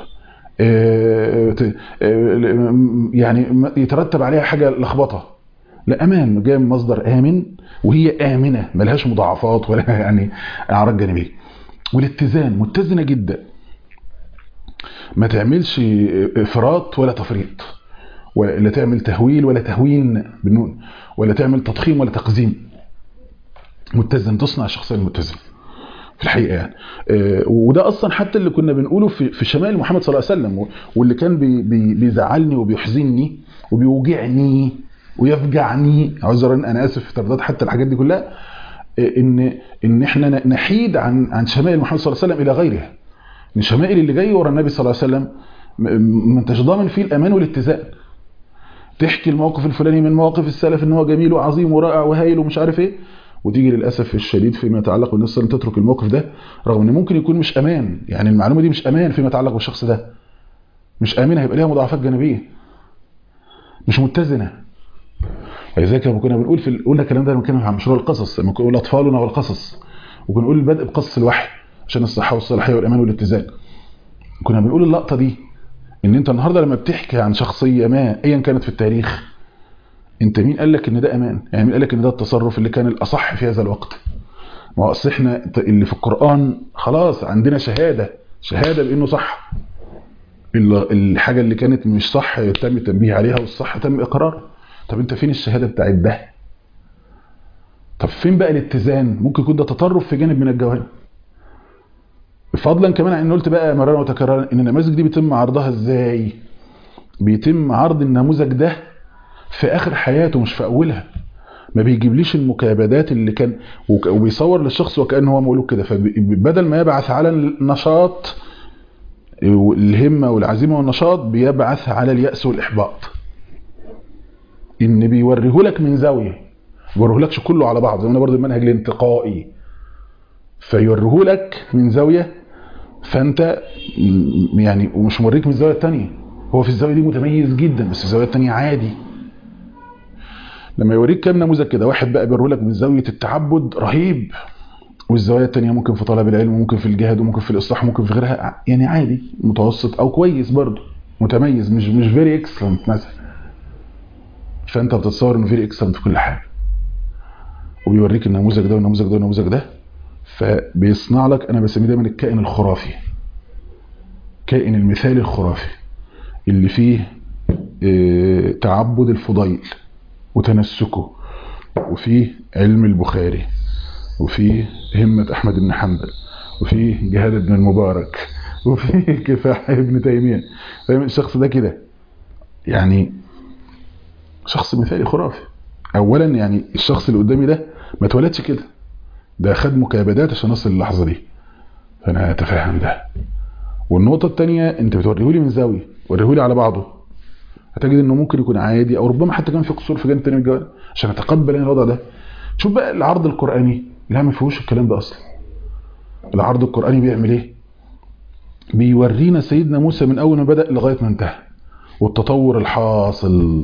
آه، ت- آه، يعني م- يترتب عليها حاجه لخبطه لا امان جاي من مصدر امن وهي امنه ملهاش مضاعفات ولا يعني اعراض جانبيه والاتزان متزنه جدا ما تعملش افراط ولا تفريط ولا لا تعمل تهويل ولا تهوين بالنون ولا تعمل تضخيم ولا تقزيم متزن تصنع الشخصيه المتزنه في الحقيقه يعني آه، وده اصلا حتى اللي كنا بنقوله في في شمائل محمد صلى الله عليه وسلم و- واللي كان بي بي بيزعلني وبيحزنني وبيوجعني ويفجعني عذرا انا اسف في ترداد حتى الحاجات دي كلها آه، ان ان احنا ن- نحيد عن عن شمائل محمد صلى الله عليه وسلم الى غيرها من شمائل اللي جاي ورا النبي صلى الله عليه وسلم م- ما انتش ضامن فيه الامان والاتزان تحكي الموقف الفلاني من مواقف السلف ان هو جميل وعظيم ورائع وهايل ومش عارف ايه وتيجي للاسف الشديد فيما يتعلق بالناس صلى الله عليه وسلم تترك الموقف ده رغم ان ممكن يكون مش امان يعني المعلومه دي مش امان فيما يتعلق بالشخص ده مش امنه هيبقى ليها مضاعفات جانبيه مش متزنه لذلك لما كنا بنقول في قلنا الكلام ده لما كنا عن مشروع القصص لما كنا بنقول اطفالنا والقصص وبنقول البدء بقصص الوحي عشان الصحه والصلاحيه والامان والاتزان كنا بنقول اللقطه دي ان انت النهارده لما بتحكي عن شخصيه ما ايا كانت في التاريخ انت مين قال لك ان ده امان يعني مين قال لك ان ده التصرف اللي كان الاصح في هذا الوقت ما هو اصل احنا اللي في القران خلاص عندنا شهاده شهاده بانه صح ال- الحاجه اللي كانت مش صح تم التنبيه عليها والصح تم اقرارها طب انت فين الشهاده بتاعت ده طب فين بقى الاتزان ممكن يكون ده تطرف في جانب من الجوانب فضلا كمان عن ان قلت بقى مرارا وتكرارا ان النماذج دي بيتم عرضها ازاي بيتم عرض النموذج ده في اخر حياته مش في اولها ما بيجيبليش المكابدات اللي كان وك- وبيصور للشخص وكانه هو مولود كده فبدل ما يبعث على النشاط الهمه والعزيمه والنشاط بيبعث على الياس والاحباط ان بيوريه لك من زاويه ما بيوريهولكش كله على بعض زي ما برضه المنهج الانتقائي فيوريه لك من زاويه فانت م- يعني ومش موريك من الزاويه الثانيه هو في الزاويه دي متميز جدا بس في الزاويه الثانيه عادي لما يوريك كام نموذج كده واحد بقى بيوريه لك من زاويه التعبد رهيب والزوايا التانية ممكن في طلب العلم وممكن في الجهاد وممكن في الإصلاح وممكن في غيرها يعني عادي متوسط أو كويس برضه متميز مش مش فيري اكسلنت مثلا فأنت بتتصور إنه فيري اكسلنت في كل حاجة وبيوريك النموذج ده والنموذج ده والنموذج ده فبيصنع لك أنا بسميه دايما الكائن الخرافي كائن المثالي الخرافي اللي فيه اه تعبد الفضيل وتنسكه وفيه علم البخاري وفيه همة أحمد بن حنبل وفيه جهاد بن المبارك وفيه كفاح ابن تيمية فاهم الشخص ده كده يعني شخص مثالي خرافي اولا يعني الشخص اللي قدامي ده ما اتولدش كده ده خد مكابدات عشان يصل للحظه دي فانا اتفهم ده والنقطه الثانيه انت بتوريهولي من زاويه وريهولي على بعضه هتجد انه ممكن يكون عادي او ربما حتى كان في قصور في جانب تاني من الجوانب عشان اتقبل انا الوضع ده شوف بقى العرض القراني لا ما فيهوش الكلام ده اصلا العرض القراني بيعمل ايه بيورينا سيدنا موسى من اول ما بدا لغايه ما انتهى والتطور الحاصل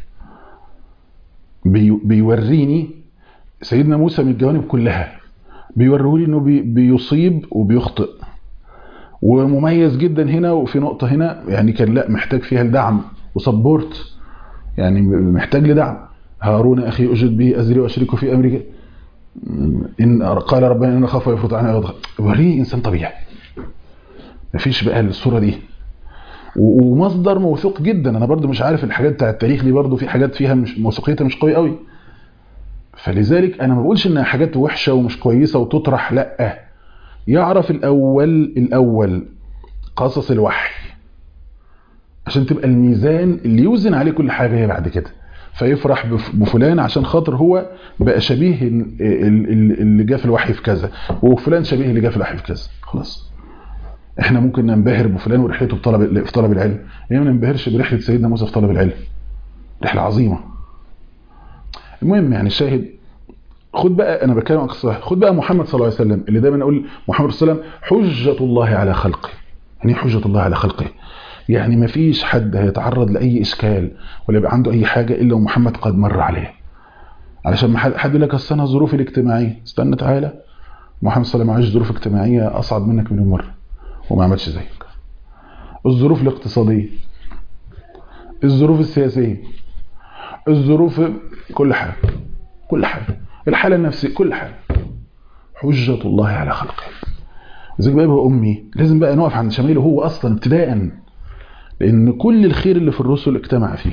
بي بيوريني سيدنا موسى من الجوانب كلها بيوريهولي انه بي بيصيب وبيخطئ ومميز جدا هنا وفي نقطة هنا يعني كان لا محتاج فيها الدعم وسبورت يعني محتاج لدعم هارون أخي أجد به أزري وأشركه في أمريكا إن قال ربنا إن أخاف يفرط عنها يضغط وريه إنسان طبيعي مفيش بقى الصورة دي ومصدر موثوق جدا انا برضو مش عارف الحاجات بتاع التاريخ دي برضو في حاجات فيها مش موثوقيتها مش قوي قوي فلذلك انا ما بقولش انها حاجات وحشه ومش كويسه وتطرح لا يعرف الاول الاول قصص الوحي عشان تبقى الميزان اللي يوزن عليه كل حاجه هي بعد كده فيفرح بفلان عشان خاطر هو بقى شبيه اللي جاء في الوحي في كذا وفلان شبيه اللي جاء في الوحي في كذا خلاص احنا ممكن ننبهر بفلان ورحلته في طلب في طلب العلم ليه ما ننبهرش برحله سيدنا موسى في طلب العلم رحله عظيمه المهم يعني الشاهد خد بقى انا بتكلم عن قصه خد بقى محمد صلى الله عليه وسلم اللي دايما اقول محمد صلى الله عليه وسلم حجه الله على خلقه يعني حجه الله على خلقه يعني ما فيش حد هيتعرض لاي اشكال ولا يبقى عنده اي حاجه الا ومحمد قد مر عليه علشان ما حد يقول لك اصل انا الظروف الاجتماعيه استنى تعالى محمد صلى الله عليه وسلم عاش ظروف اجتماعيه اصعب منك مليون مره وما عملش زيك الظروف الاقتصادية الظروف السياسية الظروف كل حاجة كل حاجة الحالة النفسية كل حاجة حجة الله على خلقه زي بقى يبقى أمي لازم بقى نقف عند شماله هو أصلا ابتداء لأن كل الخير اللي في الرسل اجتمع فيه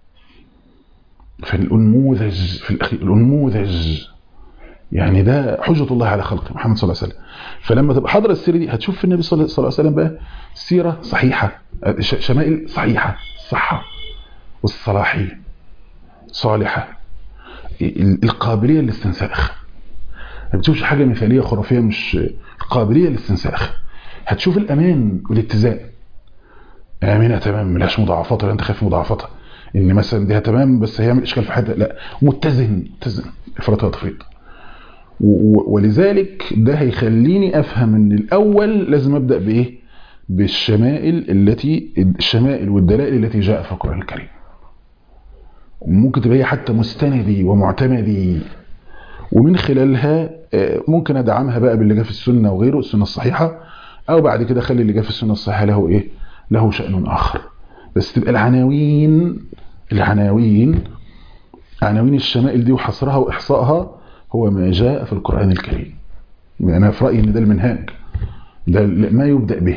فالأنموذج في الأخير الأنموذج يعني ده حجة الله على خلقه محمد صلى الله عليه وسلم فلما تبقى حاضرة السيرة دي هتشوف في النبي صلى الله عليه وسلم بقى سيرة صحيحة شمائل صحيحة الصحة والصلاحية صالحة القابلية للاستنساخ ما بتشوفش حاجة مثالية خرافية مش القابلية للاستنساخ هتشوف الأمان والاتزان آمنة تمام ملهاش مضاعفات ولا أنت خايف مضاعفاتها إن مثلا دي تمام بس هيعمل إشكال في حد لا متزن متزن إفراط وتفريط ولذلك ده هيخليني افهم ان الاول لازم ابدا بايه بالشمائل التي الشمائل والدلائل التي جاء في القران الكريم ممكن تبقى هي حتى مستندي ومعتمدي ومن خلالها ممكن ادعمها بقى باللي جاء في السنه وغيره السنه الصحيحه او بعد كده اخلي اللي جاء في السنه الصحيحه له ايه له شان اخر بس تبقى العناوين العناوين عناوين الشمائل دي وحصرها واحصائها هو ما جاء في القرآن الكريم أنا في رأيي أن ده المنهاج ده ما يبدأ به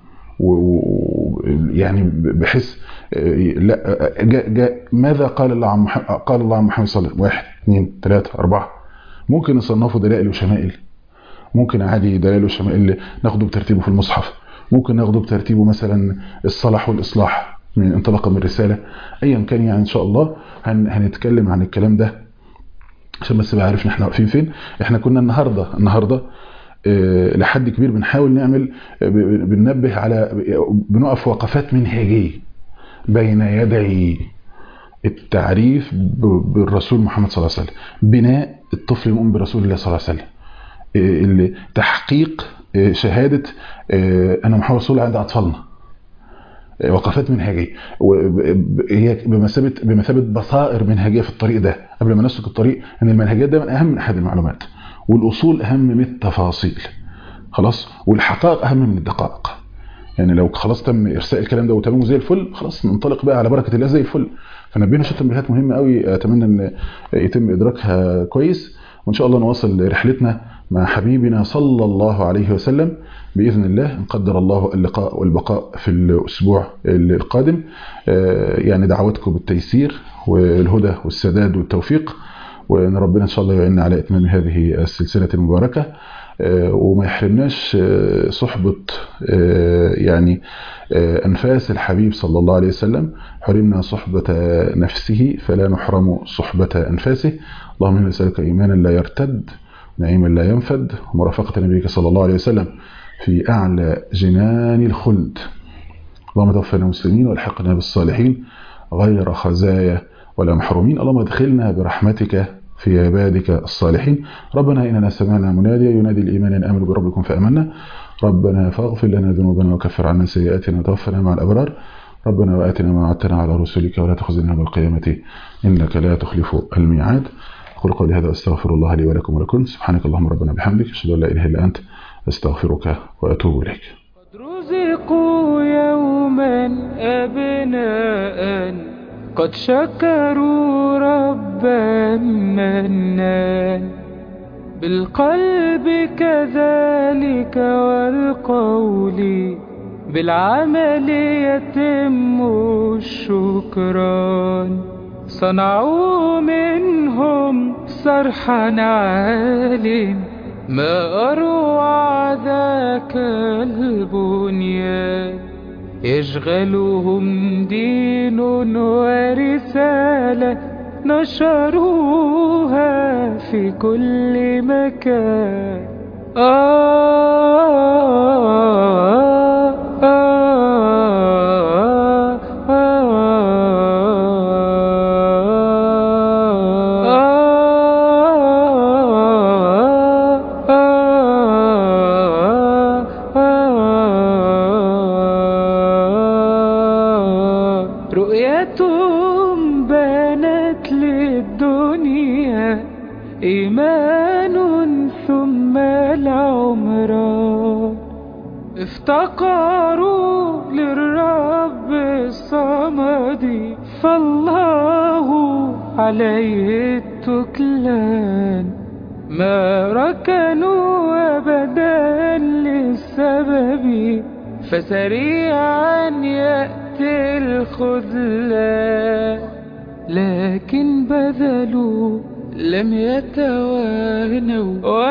و يعني بحس لا جاء جاء ماذا قال الله عن محمد قال الله عن محمد صلى الله عليه وسلم واحد اثنين ثلاثة أربعة ممكن نصنفه دلائل وشمائل ممكن عادي دلائل وشمائل ناخده بترتيبه في المصحف ممكن ناخده بترتيبه مثلا الصلاح والإصلاح من انطلاقا من الرسالة أيا كان يعني إن شاء الله هن هنتكلم عن الكلام ده عشان بس بقى عرفنا احنا واقفين فين احنا كنا النهارده النهارده اه لحد كبير بنحاول نعمل بننبه على بنقف وقفات منهجيه بين يدي التعريف بالرسول محمد صلى الله عليه وسلم بناء الطفل المؤمن برسول الله صلى الله عليه وسلم تحقيق شهاده ان محمد رسول الله عند اطفالنا وقفات منهجيه هي بمثابه بمثابه بصائر منهجيه في الطريق ده قبل ما نسلك الطريق ان المنهجيات ده اهم من احد المعلومات والاصول اهم من التفاصيل خلاص والحقائق اهم من الدقائق يعني لو خلاص تم ارساء الكلام ده وتمامه زي الفل خلاص ننطلق بقى على بركه الله زي الفل فنبينا شويه تنبيهات مهمه قوي اتمنى ان يتم ادراكها كويس وإن شاء الله نواصل رحلتنا مع حبيبنا صلى الله عليه وسلم بإذن الله إن قدر الله اللقاء والبقاء في الأسبوع القادم يعني دعوتكم بالتيسير والهدى والسداد والتوفيق وأن ربنا إن شاء الله يعيننا على إتمام هذه السلسلة المباركة وما يحرمناش صحبة يعني أنفاس الحبيب صلى الله عليه وسلم حرمنا صحبة نفسه فلا نحرم صحبة أنفاسه اللهم إنا نسألك إيمانا لا يرتد نعيما لا ينفد ومرافقة نبيك صلى الله عليه وسلم في أعلى جنان الخلد اللهم توفنا مسلمين والحقنا بالصالحين غير خزايا ولا محرومين اللهم ادخلنا برحمتك في عبادك الصالحين ربنا إننا سمعنا مناديا ينادي الإيمان أن آمنوا بربكم فأمنا ربنا فاغفر لنا ذنوبنا وكفر عنا سيئاتنا وتوفنا مع الأبرار ربنا وآتنا ما وعدتنا على رسلك ولا تخزنا بالقيامة إنك لا تخلف الميعاد أقول قولي هذا أستغفر الله لي ولكم ولكم سبحانك اللهم ربنا بحمدك أشهد أن لا إله إلا أنت أستغفرك وأتوب إليك
قد رزقوا يوما أبناء قد شكروا ربا منان بالقلب كذلك والقول بالعمل يتم الشكران صنعوا منهم صرحا عال ما أروع ذاك البنيان يشغلهم دين ورسالة نشروها في كل مكان آه آه آه رؤيتهم بانت للدنيا إيمان ثم العمران افتقروا للرب الصمد فالله عليه التكلان ما ركنوا أبدا للسبب فسريعا يأتي الخذلان لكن بذلوا لم يتوانوا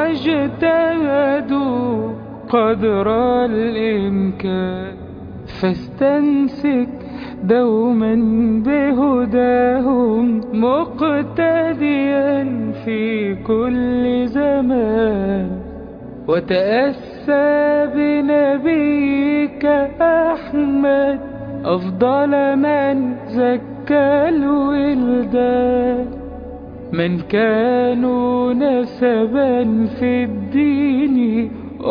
واجتهدوا قدر الإمكان فاستمسك دوما بهداهم مقتديا في كل زمان وتأسى بنبيك أحمد أفضل من زكى الولدان من كانوا نسبا في الدين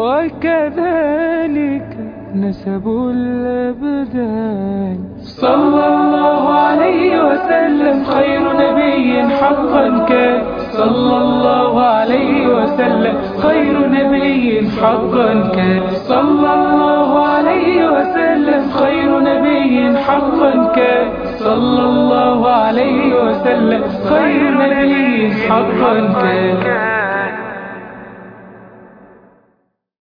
وكذلك نسب الأبدان صلى الله عليه وسلم خير نبي حقا كان صلى الله عليه وسلم خير نبي حقا كان صلى الله عليه وسلم خير نبي حقا كان صلى الله عليه وسلم خير نبي حقا كان